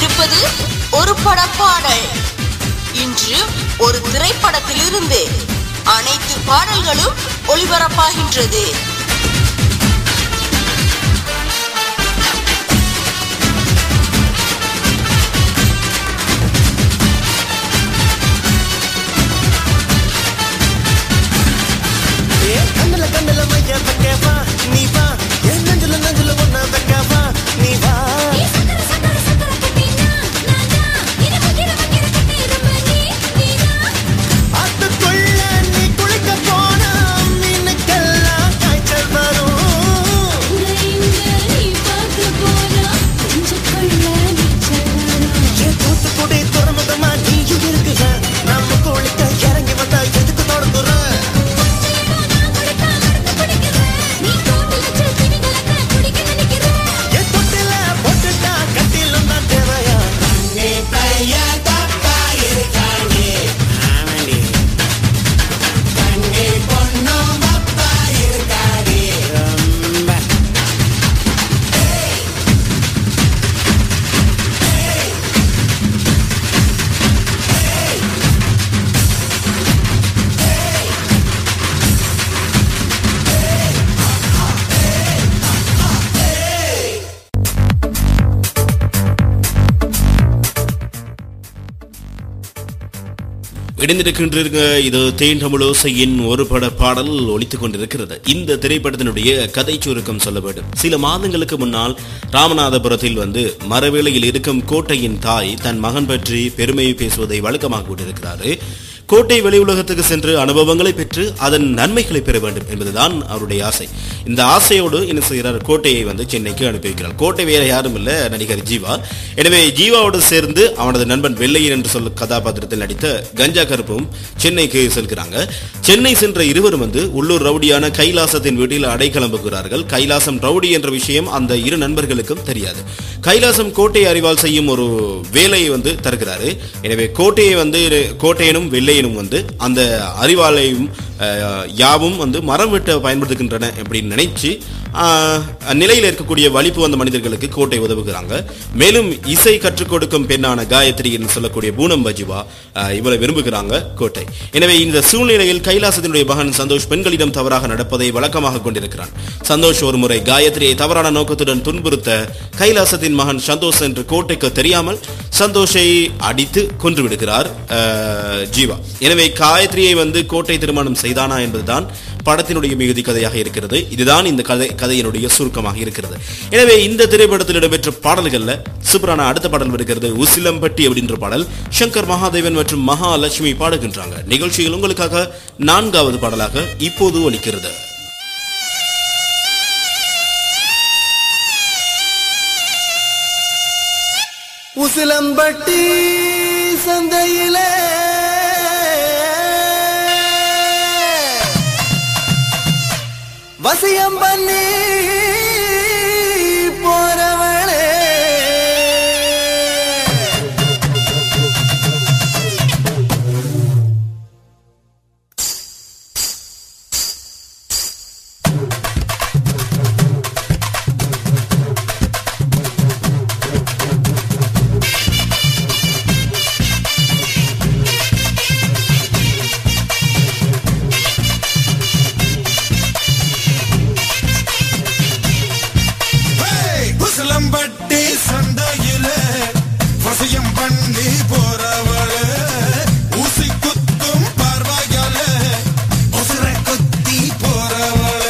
கொண்டிருப்பது ஒரு பட பாடல் இன்று ஒரு திரைப்படத்திலிருந்து அனைத்து பாடல்களும் ஒளிபரப்பாகின்றது கண்ணுல கண்ணுல மைய வைக்கவா நீ வா என் நெஞ்சுல நெஞ்சுல ஒன்ன வைக்கவா நீ வா அதுக்குள்ள நீ குளிக்க போனா மீனுக்கெல்லாம் காய்ச்சல் வரும் என் தூத்துக்குடி துறைமுகமா நீயும் இருக்குற நம்ம குளிக்க இறங்கி வந்தா எதுக்கு தொடங்குற என் தொட்டில போட்டுட்டா கட்டிலும் தான் தேவையா கண்ணே பையா தப்பா இருக்கானே ஆமாண்டி கண்ணே பொண்ணும் தப்பா இருக்காதே ரொம்ப இணைந்திருக்கின்றீர்கள் இது தேன் தமிழோசையின் ஒரு பட பாடல் ஒலித்துக் கொண்டிருக்கிறது இந்த திரைப்படத்தினுடைய கதை சுருக்கம் சொல்ல வேண்டும் சில மாதங்களுக்கு முன்னால் ராமநாதபுரத்தில் வந்து மரவேளையில் இருக்கும் கோட்டையின் தாய் தன் மகன் பற்றி பெருமையை பேசுவதை வழக்கமாக கொண்டிருக்கிறாரு கோட்டை வெளி உலகத்துக்கு சென்று அனுபவங்களை பெற்று அதன் நன்மைகளை பெற வேண்டும் என்பதுதான் அவருடைய ஆசை இந்த ஆசையோடு என்ன செய்கிறார் கோட்டையை வந்து சென்னைக்கு அனுப்பி வைக்கிறார் கோட்டை வேற யாரும் இல்ல நடிகர் ஜீவா எனவே ஜீவாவோடு சேர்ந்து அவனது நண்பன் வெள்ளையன் என்று சொல்லும் கதாபாத்திரத்தில் நடித்த கஞ்சா கருப்பும் சென்னைக்கு செல்கிறாங்க சென்னை சென்ற இருவரும் வந்து உள்ளூர் ரவுடியான கைலாசத்தின் வீட்டில் அடைக்கலம் புகிறார்கள் கைலாசம் ரவுடி என்ற விஷயம் அந்த இரு நண்பர்களுக்கும் தெரியாது கைலாசம் கோட்டை அறிவால் செய்யும் ஒரு வேலையை வந்து தருகிறாரு எனவே கோட்டையை வந்து கோட்டையனும் வெள்ளையனும் வந்து அந்த அறிவாலையும் அஹ், யாவும் வந்து மரம் வெட்ட பயன்படுத்துகின்றன அப்படின்னு நினைச்சு ஆஹ், நிலையில் இருக்கக்கூடிய வலிப்பு வந்த மனிதர்களுக்கு கோட்டை உதவுகிறாங்க மேலும் இசை கற்றுக் கொடுக்கும் பெண்ணான காயத்ரி என்று சொல்லக்கூடிய பூனம் பஜிவா ஆஹ், இவரை விரும்புகிறாங்க கோட்டை எனவே இந்த சூழ்நிலையில் கைலாசத்தினுடைய மகன் சந்தோஷ் பெண்களிடம் தவறாக நடப்பதை வழக்கமாக கொண்டிருக்கிறான் சந்தோஷ் ஒரு முறை காயத்ரியை தவறான நோக்கத்துடன் துன்புறுத்த கைலாசத்தின் மகன் சந்தோஷ் என்று கோட்டைக்கு தெரியாமல் சந்தோஷை அடித்து கொன்று விடுகிறார் ஆஹ், ஜீவா எனவே காயத்ரியை வந்து கோட்டை திருமணம் செய்தானா என்பதுதான் படத்தினுடைய மிகுதி கதையாக இருக்கிறது இதுதான் இந்த கதை கதையினுடைய சுருக்கமாக இருக்கிறது எனவே இந்த திரைப்படத்தில் இடம்பெற்ற பாடல்கள்ல சூப்பரான அடுத்த பாடல் வருகிறது உசிலம்பட்டி அப்படின்ற பாடல் சங்கர் மகாதேவன் மற்றும் மகாலட்சுமி பாடுகின்றாங்க நிகழ்ச்சியில் உங்களுக்காக நான்காவது பாடலாக இப்போது ஒலிக்கிறது உசிலம்பட்டி சந்தையிலே வசியம் பண்ணி போறவளே உசிலம்பட்டி சந்தையில வசியம் பண்ணி போறவள ஊசி குத்தும் பார்வையால உசுர குத்தி போறவள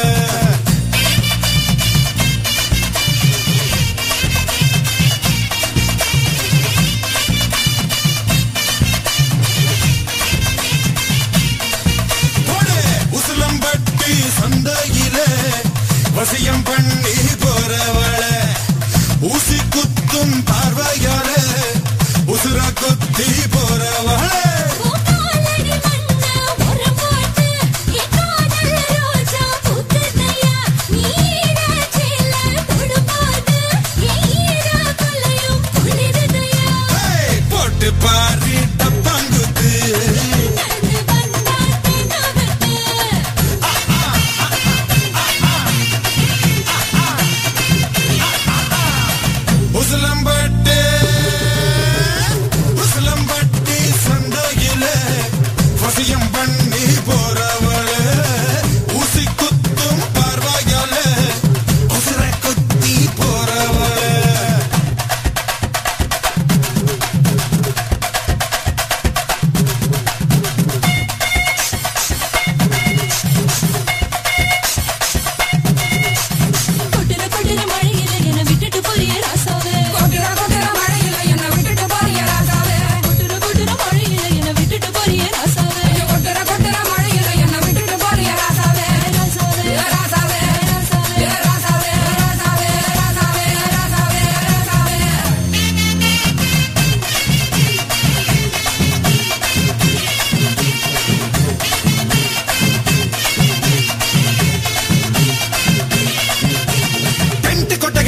போடு, உசிலம்பட்டி சந்தையில வசியம் பண்ணி போறவள ஊசி குத்தும் பார்வையால உசுர குத்தி போறவள ஏய், போட்டு பாரு டப்பாங்குத்து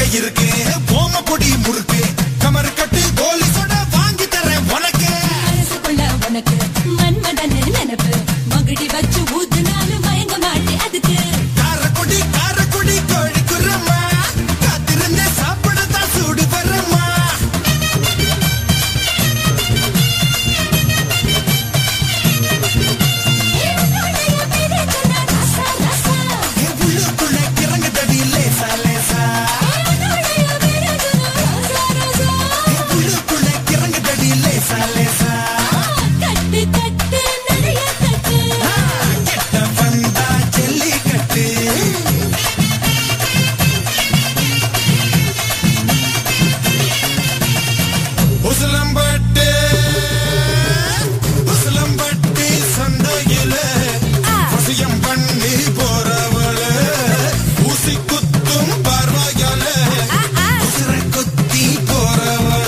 இருக்கு ஓம பொடி முறுக்கு கமர் கட்டு கோலி சொட வாங்கி தரேன் உனக்கு மனசுக்குள்ள உனக்கு மன்மதன் நினைப்பு மகுடி வச்சு ஊத்துனாலும் மயங்க மாட்டேன் அதுக்கு காரக்குடி காரக்குடி கோழி குரம்மா காத்திருந்த சாப்பிடத்தான் சூடு வரம்மா என் உள்ளுக்குள்ள கிறங்குதடி லேசா லேசா என் உள்ளுக்குள்ள கிறங்குதடி லேசா லேசா கட்டு கட்டு நிறைய கட்டு கெட்ட வந்தா ஜல்லிக்கட்டு உசிலம்பட்டு உசிலம்பட்டு சந்தையில வசியம் பண்ணி போறவள ஊசி குத்தும் பார்வையால உசிர குத்தி போறவள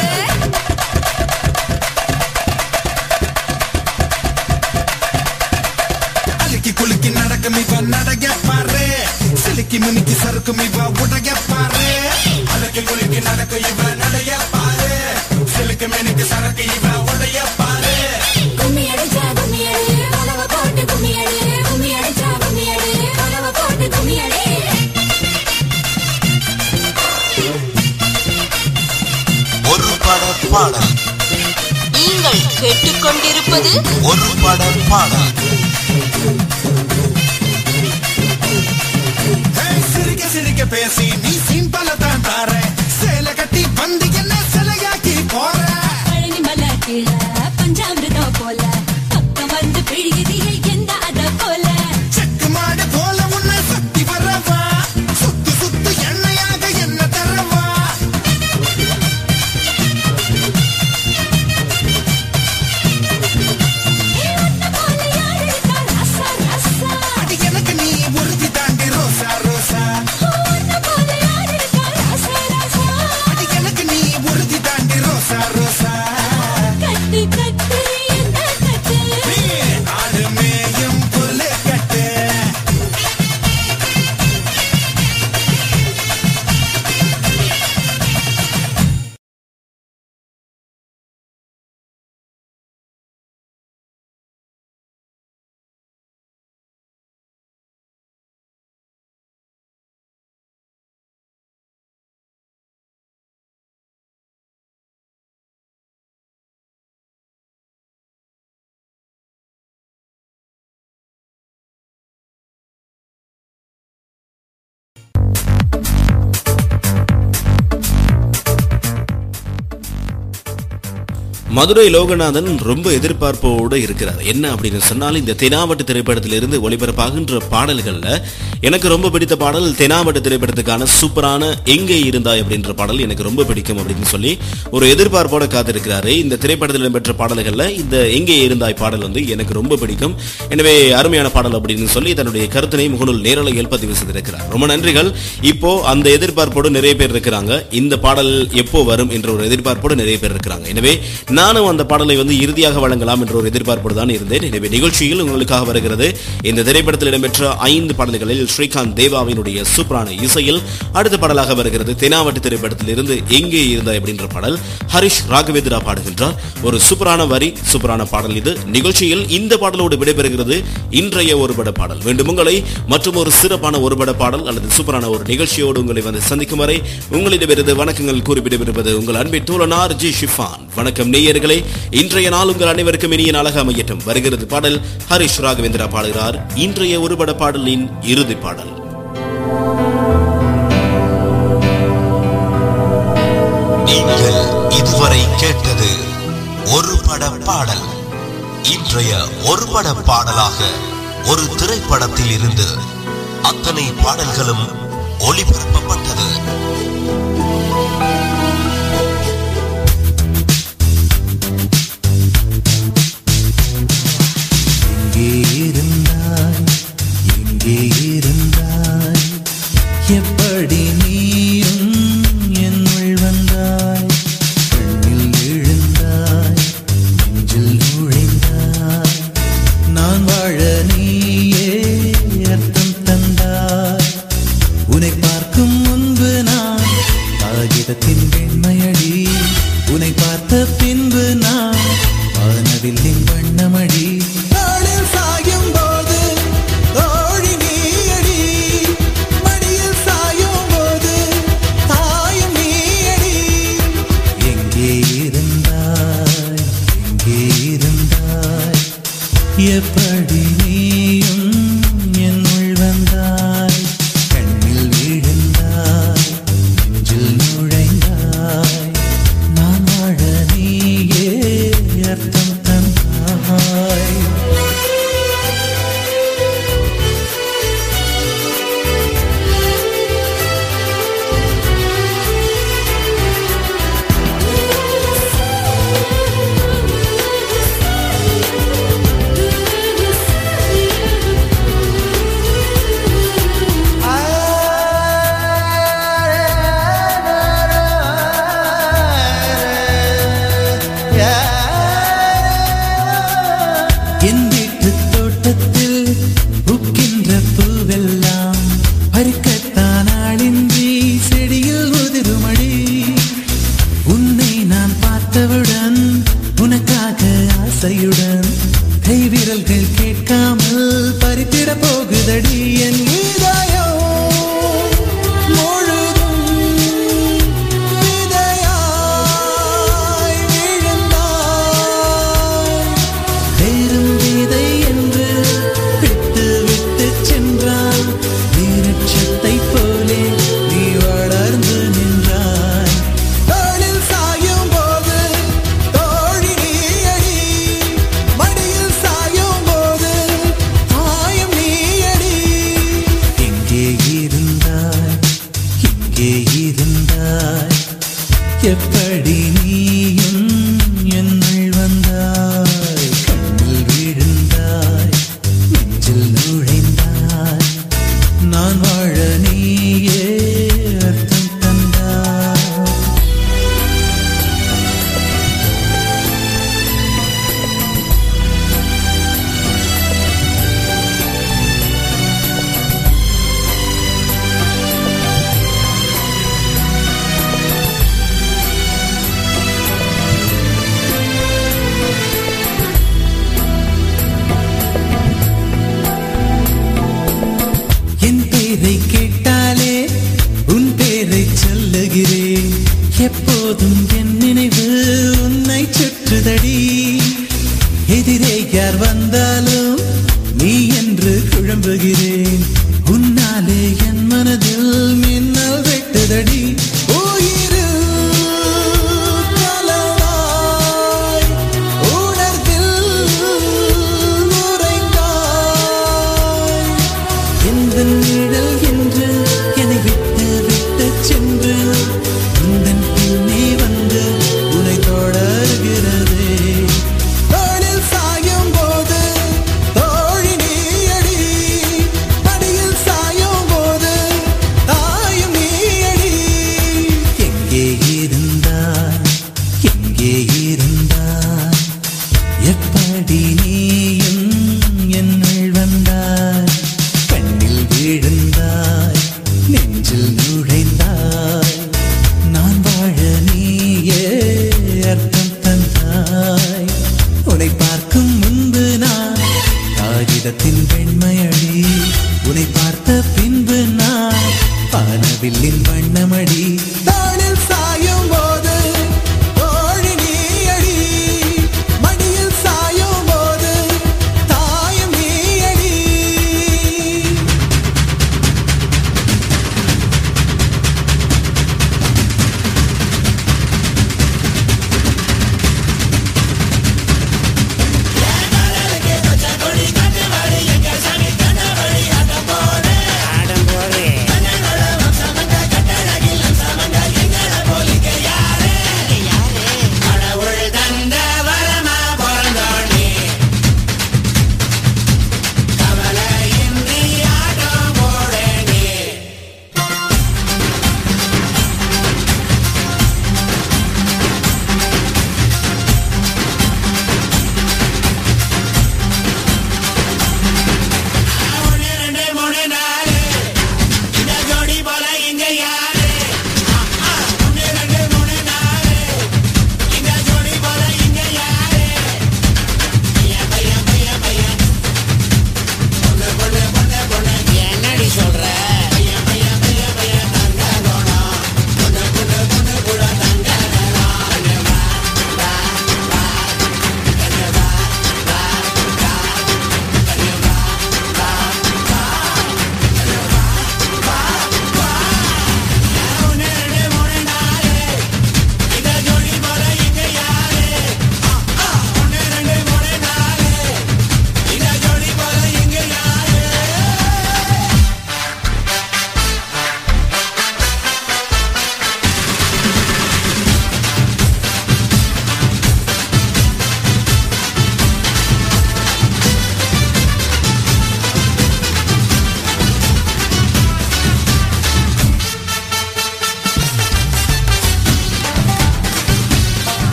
அழுக்கி குலுக்கி நடக்கும் இவ நடைய பாரு சிலுக்கி முனிக்கி சறுக்கும் இவ உடைய பாரு அழுக்கி குலுக்கி நடக்கும் இவ நடைய பாரு சிலுக்கு மினுக்கு சரக்கு இவ உடைய பாரு கும்மி அடிச்சா கும்மி அடி உணவ போட்டு கும்மி அடி கும்மி அடிச்சா கும்மி அடி உணவ போட்டு கும்மி அடி ஒரு பட பாடல் நீங்கள் கேட்டுக்கொண்டிருப்பது ஒரு பட பாடல் ஏய், சிரிக்க சிரிக்க பேசி நீ சிம்பல தான் தார சேலை கட்டி வந்து என்ன சிலையாக்கி போற பழனி மலை கீழே பஞ்சாமிரதம் போல பக்கம் வந்து பிழியுதியே என்ன அத போல செக்கு மாடு போல உன்னை சுத்தி வரவா சுத்து சுத்து எண்ணெயாக என்ன தரவா போல யார் இருக்கா ரசா ரசா அடி எனக்கு நீ உறுதி தாண்டி ரோசா ரோசா உன்ன போல யார் இருக்கா ரசா ரசா அடி எனக்கு நீ உறுதி தாண்டி ரோசா ரோசா கட்டு கட்டு என்ன கட்டு நீ ஆடு மேயும் புல்லு கட்டு மதுரை லோகநாதன் ரொம்ப எதிர்பார்ப்போடு இருக்கிறார் என்ன அப்படின்னு சொன்னால் இந்த தெனாவட்டு திரைப்படத்திலிருந்து ஒளிபரப்பாகின்ற பாடல்கள்ல எனக்கு ரொம்ப பிடித்த பாடல் தெனாவட்டு திரைப்படத்துக்கான சூப்பரான எங்கே இருந்தாய் அப்படின்ற பாடல் எனக்கு ரொம்ப பிடிக்கும் அப்படின்னு சொல்லி ஒரு எதிர்பார்ப்போட காத்திருக்கிறாரு இந்த திரைப்படத்தில் இடம்பெற்ற பாடல்கள்ல இந்த எங்கே இருந்தாய் பாடல் வந்து எனக்கு ரொம்ப பிடிக்கும் எனவே அருமையான பாடல் அப்படின்னு சொல்லி தன்னுடைய கருத்தினை முகநூல் நேரலையில் பதிவு செய்திருக்கிறார் ரொம்ப நன்றிகள் இப்போ அந்த எதிர்பார்ப்போடு நிறைய பேர் இருக்கிறாங்க இந்த பாடல் எப்போ வரும் என்ற ஒரு எதிர்பார்ப்போடு நிறைய பேர் இருக்கிறாங்க எனவே நானும் அந்த பாடலை வந்து இறுதியாக வழங்கலாம் என்ற ஒரு எதிர்பார்ப்போடு தான் இருந்தேன் எனவே நிகழ்ச்சியில் உங்களுக்காக வருகிறது இந்த திரைப்படத்தில் இடம்பெற்ற ஐந்து பாடல்களில் ஸ்ரீகாந்த் தேவாவினுடைய சூப்பரான இசையில் அடுத்த பாடலாக வருகிறது தெனாவட்டு திரைப்படத்தில் இருந்து எங்கே இருந்தாய் அப்படின்ற பாடல் ஹரிஷ் ராகவேந்திரா பாடுகின்றார் ஒரு சூப்பரான வரி சூப்பரான பாடல் இது நிகழ்ச்சியில் இந்த பாடலோடு விடைபெறுகிறது இன்றைய ஒருபட பாடல் மீண்டும் உங்களை மற்றும் ஒரு சிறப்பான ஒருபட பாடல் அல்லது சூப்பரான ஒரு நிகழ்ச்சியோடு உங்களை வந்து சந்திக்கும் வரை உங்களிடமிருந்து வணக்கங்கள் கூறி விடைபெறுவது உங்கள் அன்பின் தோழனார் ஜி ஷிஃபான் வணக்கம் நேயர்களே இன்றைய நாள் உங்கள் அனைவருக்கும் இனிய நாளாக அமையட்டும் வருகிறது பாடல் ஹரிஷ் ராகவேந்திரா பாடுகிறார் இன்றைய ஒருபட பாடலின் இறுதி பாடல் நீங்கள் இதுவரை கேட்டது ஒரு பட பாடல் இன்றைய ஒரு பட பாடலாக ஒரு திரைப்படத்தில் இருந்து அத்தனை பாடல்களும் ஒளிபரப்பப்பட்டது எங்கே இருந்தாய் எங்கே இருந்தாய் எப்படி நீயும் என்னுள் வந்தாய் கண்ணில் எழுந்தாய் நெஞ்சில் நுழைந்தாய் நான் வாழ நீயே அர்த்தம் தந்தாய் உன்னை பார்க்கும் முன்பு நான் காகிதத்தின் வெண்மையடி உன்னை பார்த்த பின்பு நான் வானவில்லின் வண்ணமடி நாளில் சாயும் போது தோழி நீயடி மடியில் சாயும் போது தாயும் நீயடி எங்கே இருந்தாய் எங்கே இருந்தாய் எப்படி நீயும் என்னுள் வந்தாய் கண்ணில் விழுந்தாய் நெஞ்சில் நுழைந்தாய் நான் வாழ நீயே அர்த்தம் தந்தாய் என் வீட்டு தோட்டத்தில் பூக்கின்ற பூவெல்லாம் பறிக்கத்தான் ஆளின்றி செடியில் உதிருமடி உன்னை நான் பார்த்தவுடன் உனக்காக ஆசையுடன் கைவிரல்கள் கேட்காமல் பறித்திட போகுதடி என் இதயம் முழுதும் விதையாய் விழுந்தாய் வேறும் விதை என்று விட்டு விட்டு சென்றான் வீரட்சத்தை போலே நீ வளர்ந்து நின்றாய் தோளில் சாயும் போது தோழி நீயடி மடியில் சாயும் போது தாயும் நீயடி எங்கே இருந்தாய் எங்கே இருந்தாய் எப்படி நீயும் என்னுள் வந்தாய் கண்ணில் விழுந்தாய் நெஞ்சில் நுழைந்தாய் நான் வாழ நீயே அர்த்தம் தந்தாய் என் பேரை கேட்டாலே உன் பேரை சொல்லுகிறேன் எப்போதும் என் நினைவு உன்னை சுற்றுதடி எதிரே யார் வந்தாலும் நீ என்று குழம்புகிறேன் உன்னாலே என் மனதில் மின்னல் வெட்டுதடி உயிரில் கலவாய், உணர்வில் உறைந்தாய். எந்த நிழல் என்று என்னை விட்டு விட்டு சென்று உந்தன் பின்னே வந்து உன்னை தொடர்கிறதே தோளில் சாயும் போது தோழி நீயடி மடியில் சாயும் போது தாயும் நீயடி எங்கே இருந்தாய் எங்கே இருந்தாய் எப்படி நீயும் என்னுள் வந்தாய் கண்ணில் விழுந்தாய் நெஞ்சில் நுழைந்தாய் நான் வாழ நீயே அர்த்தம் தந்தாய் உன்னை பார்க்கும் முன்பு நான் காகிதத்தின் வெண்மையடி உன்னை பார்த்த பின்பு நான் பானவில்லின் வண்ணமடி தாளில் சாயும் போது தோழி நீயடி மடியில் சாயும் போது தாயும் நீயடி ஆடம் போடு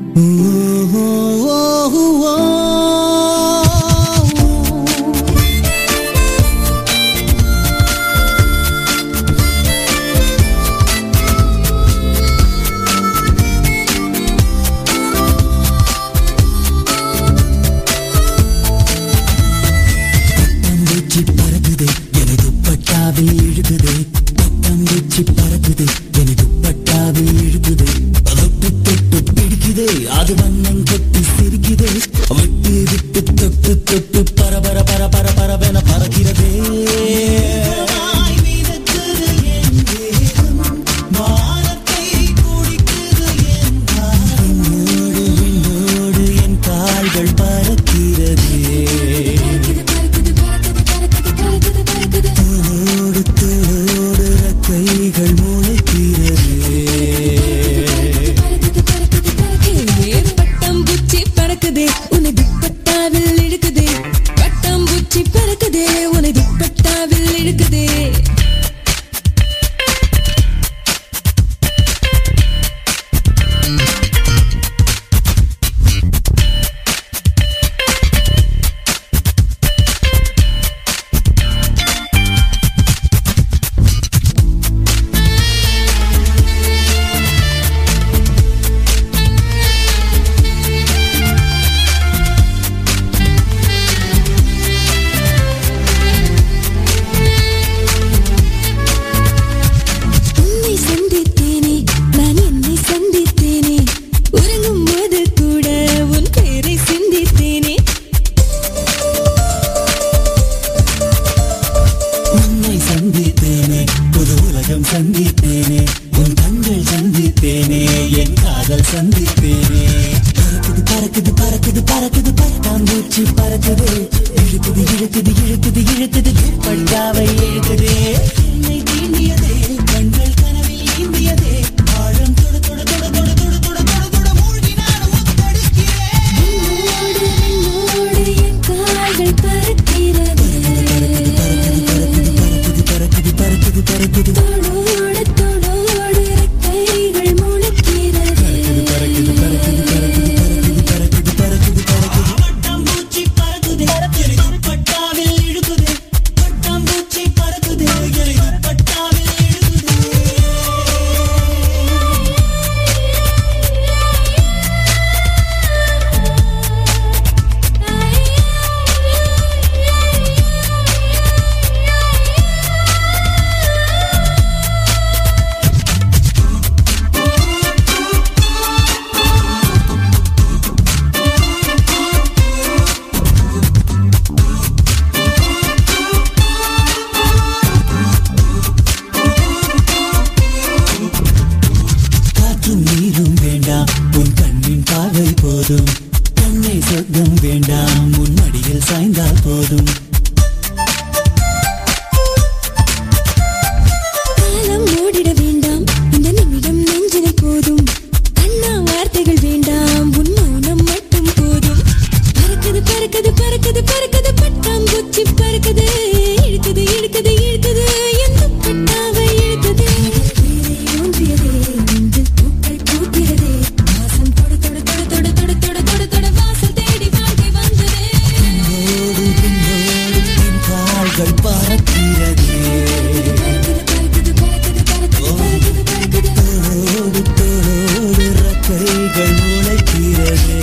பட்டாம்பூச்சி பறக்குது என துப்பட்டாவில் இழுக்குது பட்டாம்பூச்சி பறக்குது என துப்பட்டாவில் இழுக்குது தொட்டு தொட்டு பிடிக்குது அது வண்ணம் கொட்டி சிரிக்குது விட்டு விட்டு தொட்டு தொட்டு பர பர பர பர பரவென பறக்கிறதே விண்ணோடு விண்ணோடு என் கால்கள் பறக்கிறதே தோளோடு தோளோடு கைகள் முளைக்கிறதே பட்டாம்பூச்சி பறக்குதே உன்னை துப்பட்டாவில் இழுக்குதே பட்டாம்பூச்சி பறக்குதே உன்னை துப்பட்டாவில் இழுக்குதே உன்னை சந்தித்தேனே நான் என்னை சந்தித்தேனே உறங்கும் போது கூட உன் பெயரை சிந்தித்தேனே உன்னை சந்தித்தேனே புது உலகம் சந்தித்தேனே உன் கண்கள் சந்தித்தேனே என் காதல் சந்தித்தேனே பறக்குது பறக்குது பறக்குது பறக்குது பட்டாம்பூச்சி பறக்குது இழுக்குது இழுக்குது இழுக்குது இழுக்குது பட்டாவை இழுக்குதே என்னை தீண்டியதே கண்கள் கனவில் ஏந்தியதே ஆழம் தொட தொட தொட தொட தொட தொட தொட தொட மூழ்கி நானும் முத்தடிக்கிறேன் விண்ணோடு விண்ணோடு என் கால்கள் பறக்கிறது பறக்குது பறக்குது பறக்குது தோளோடு தோளோடு கைகள் முளைக்கிறது பறக்குது பறக்குது பறக்குது பறக்குது பறக்குது பறக்குது பறக்குது பட்டாம்பூச்சி பறக்குது எரிது பட்டாவில் இழுக்குது பட்டாம்பூச்சி பறக்குது எரிது பட்டாவில் இழுக்குது காற்றும் நீரும் வேண்டாம் உன் கண்ணின் பார்வை போதும் கண்ணை சொர்க்கம் வேண்டாம் உன் மடியில் சாய்ந்தால் போதும் காலம் ஓடிட வேண்டாம் இந்த நிமிடம் நெஞ்சினை போதும் கண்ணா வார்த்தைகள் வேண்டாம் உன் மௌனம் மட்டும் போதும் பறக்குது பறக்குது பறக்குது பறக்குது பட்டாம்பூச்சி பறக்குது இழுக்குது இழுக்குது இழுக்குது எந்த பட்டாவை இழுக்குது ஊன்றியதே நெஞ்சில் பூக்கள் பூக்கிறதே வாசம் தொட தொட தொட தொட தொட தொட தொட தொட வாசல் தேடி வாழ்க்கை வந்ததே ஓடு பின்னோடு என் கால்கள் பறக்கிறதே தோளோடு தோளோடு கைகள் முளைக்கிறதே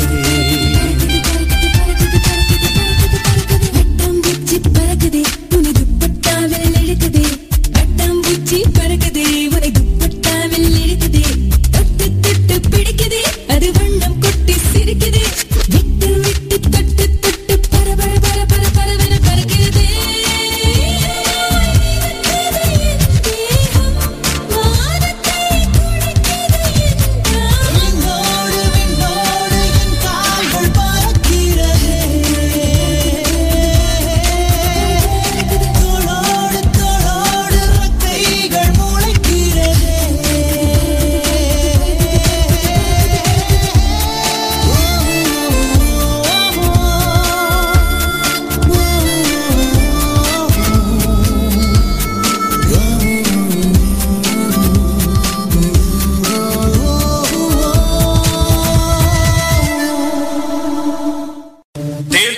பட்டாம்பூச்சி பறக்குதே உன்னை துப்பட்டாவில் இழுக்குதே பட்டாம்பூச்சி பறக்குதே உன்னை துப்பட்டாவில் இழுக்குதே தொட்டு தொட்டு பிடிக்குதே அது வண்ணம் கொட்டி சிரிக்குதே விட்டு விட்டு தொட்டு தொட்டு பர பர பர பர பரவென பறக்கிறதே வானத்தை குளிக்குது என்றால்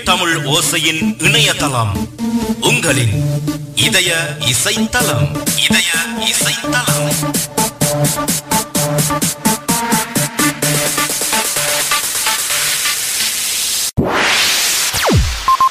தமிழ் ஓசையின் இணையதளம் உங்களின் இதய இசைத்தலம் இதய இசைத்தலம்